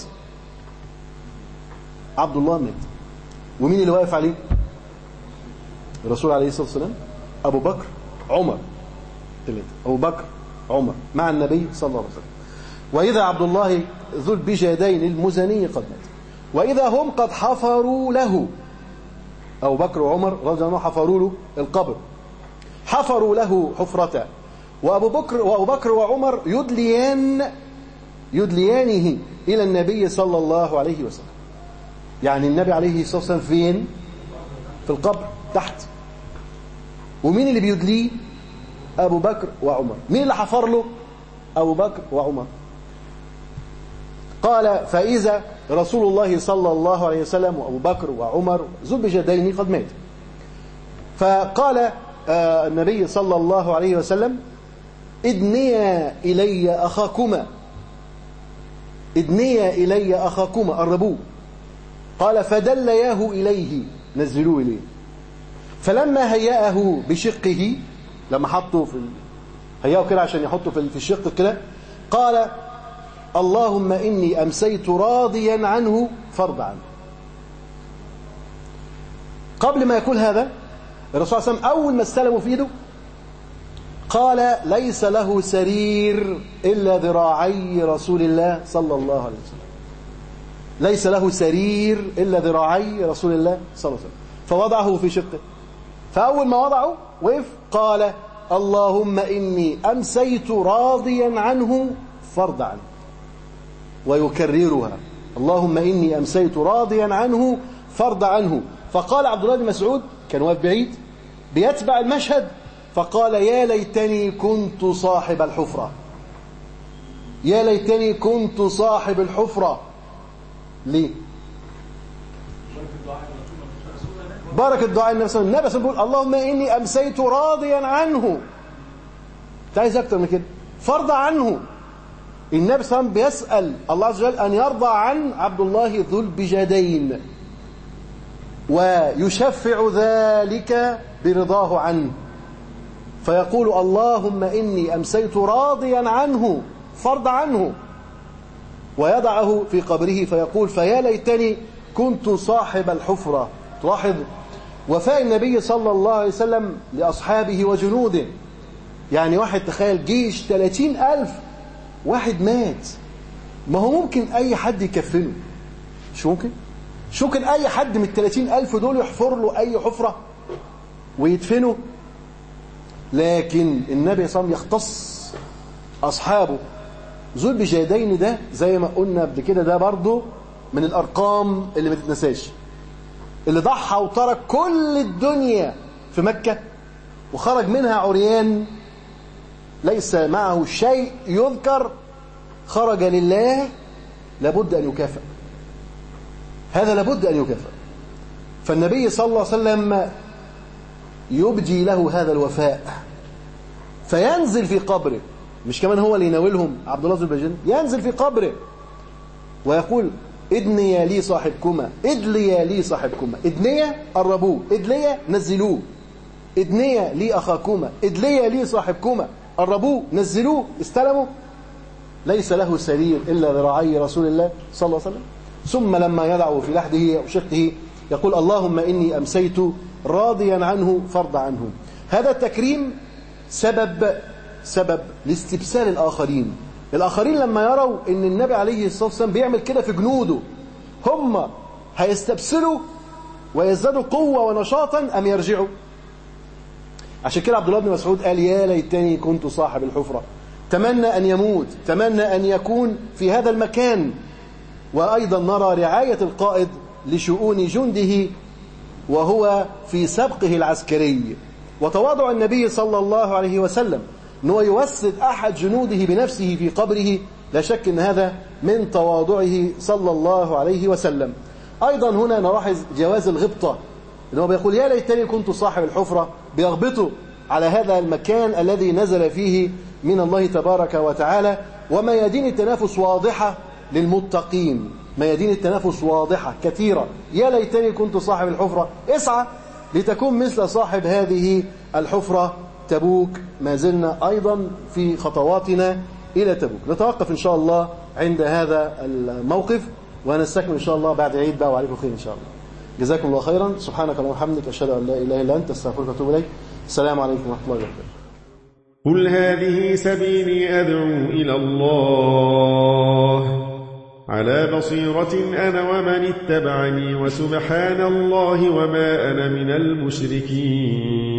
عبد الله مات ومين اللي واقف عليه الرسول عليه الصلاة والسلام أبو بكر عمر ثلاثة أبو بكر عمر مع النبي صلى الله عليه وسلم وإذا عبد الله ذو البجادين المزني قد مات وإذا هم قد حفروا له أبو بكر وعمر رضي الله عنهم حفروا له القبر حفروا له حفرة وأبو بكر وأبو بكر وعمر يدليان يدليانه إلى النبي صلى الله عليه وسلم يعني النبي عليه الصلاة والسلام فين في القبر تحت ومين اللي بيدليه أبو بكر وعمر مين اللي حفر له أبو بكر وعمر قال فإذا رسول الله صلى الله عليه وسلم وأبو بكر وعمر ذو البجدين قد مات فقال آه، النبي صلى الله عليه وسلم ادنيا إلي أخاكما ادنيا إلي أخاكما قربوه قال فدلياه إليه نزلوه إليه فلما هيأه بشقه لما حطه في ال... هيأه كده عشان يحطه في في الشق كده قال اللهم إني أمسيت راضيا عنه فارض عنه قبل ما يقول هذا الرسول صلى الله عليه وسلم أول ما استلموا في ايده قال ليس له سرير إلا ذراعي رسول الله صلى الله عليه وسلم ليس له سرير إلا ذراعي رسول الله صلى الله عليه وسلم فوضعه في شقه فأول ما وضعه وقف قال اللهم إني أمسيت راضيا عنه فارض عنه ويكررها اللهم إني أمسيت راضيا عنه فارض عنه فقال عبد الله بن مسعود كان واقف بعيد بيتبع المشهد فقال يا ليتني كنت صاحب الحفرة يا ليتني كنت صاحب الحفرة ليه بركة دعاء النبي صلى الله عليه وسلم النبي صلى الله عليه وسلم بيقول اللهم إني أمسيت راضيا عنه انت عايز أكتر من كده فرض عنه النبي صلى الله عليه وسلم بيسأل الله عز وجل أن يرضى عن عبد الله ذو البجدين ويشفع ذلك برضاه عنه فيقول اللهم إني أمسيت راضيا عنه فرض عنه ويضعه في قبره فيقول فيا ليتني كنت صاحب الحفرة تلاحظ وفاء النبي صلى الله عليه وسلم لأصحابه وجنوده يعني واحد تخيل جيش 30 ألف واحد مات ما هو ممكن أي حد يكفنه مش ممكن مش ممكن أي حد من ال 30 ألف دول يحفر له أي حفرة ويدفنه لكن النبي صلى الله عليه وسلم يختص أصحابه ذو البجادين ده زي ما قلنا قبل كده ده برضه من الأرقام اللي ما تتنساش اللي ضحى وترك كل الدنيا في مكة وخرج منها عريان ليس معه شيء يذكر خرج لله لابد أن يكافئ هذا لابد أن يكافئ فالنبي صلى الله عليه وسلم يبدي له هذا الوفاء فينزل في قبره مش كمان هو اللي يناولهم عبد الله البجن ينزل في قبره ويقول ادنيا لي صاحبكما ادليا لي صاحبكما ادنيا قربوه ادليا نزلوه ادنيا لي اخاكما ادليا لي صاحبكما قربوه نزلوه استلموا ليس له سرير الا ذراعي رسول الله صلى الله عليه وسلم ثم لما يضعه في لحده او شقه يقول اللهم اني امسيت راضيا عنه فرض عنه هذا التكريم سبب سبب لاستبسال الآخرين الآخرين لما يروا أن النبي عليه الصلاة والسلام بيعمل كده في جنوده هم هيستبسلوا ويزدادوا قوة ونشاطا أم يرجعوا عشان كده عبد الله بن مسعود قال يا ليتني كنت صاحب الحفرة تمنى أن يموت تمنى أن يكون في هذا المكان وأيضا نرى رعاية القائد لشؤون جنده وهو في سبقه العسكري وتواضع النبي صلى الله عليه وسلم أنه يوسد أحد جنوده بنفسه في قبره لا شك أن هذا من تواضعه صلى الله عليه وسلم أيضا هنا نلاحظ جواز الغبطة أنه بيقول يا ليتني كنت صاحب الحفرة بيغبطه على هذا المكان الذي نزل فيه من الله تبارك وتعالى وميادين التنافس واضحة للمتقين ميادين التنافس واضحة كثيرة يا ليتني كنت صاحب الحفرة اسعى لتكون مثل صاحب هذه الحفرة تبوك ما زلنا أيضا في خطواتنا إلى تبوك نتوقف إن شاء الله عند هذا الموقف ونستكمل إن شاء الله بعد عيد بقى وعليكم خير إن شاء الله جزاكم الله خيرا سبحانك اللهم وبحمدك أشهد أن لا إله إلا أنت أستغفرك وأتوب إليك السلام عليكم ورحمة الله وبركاته قل هذه سبيلي أدعو إلى الله على بصيرة أنا ومن اتبعني وسبحان الله وما أنا من المشركين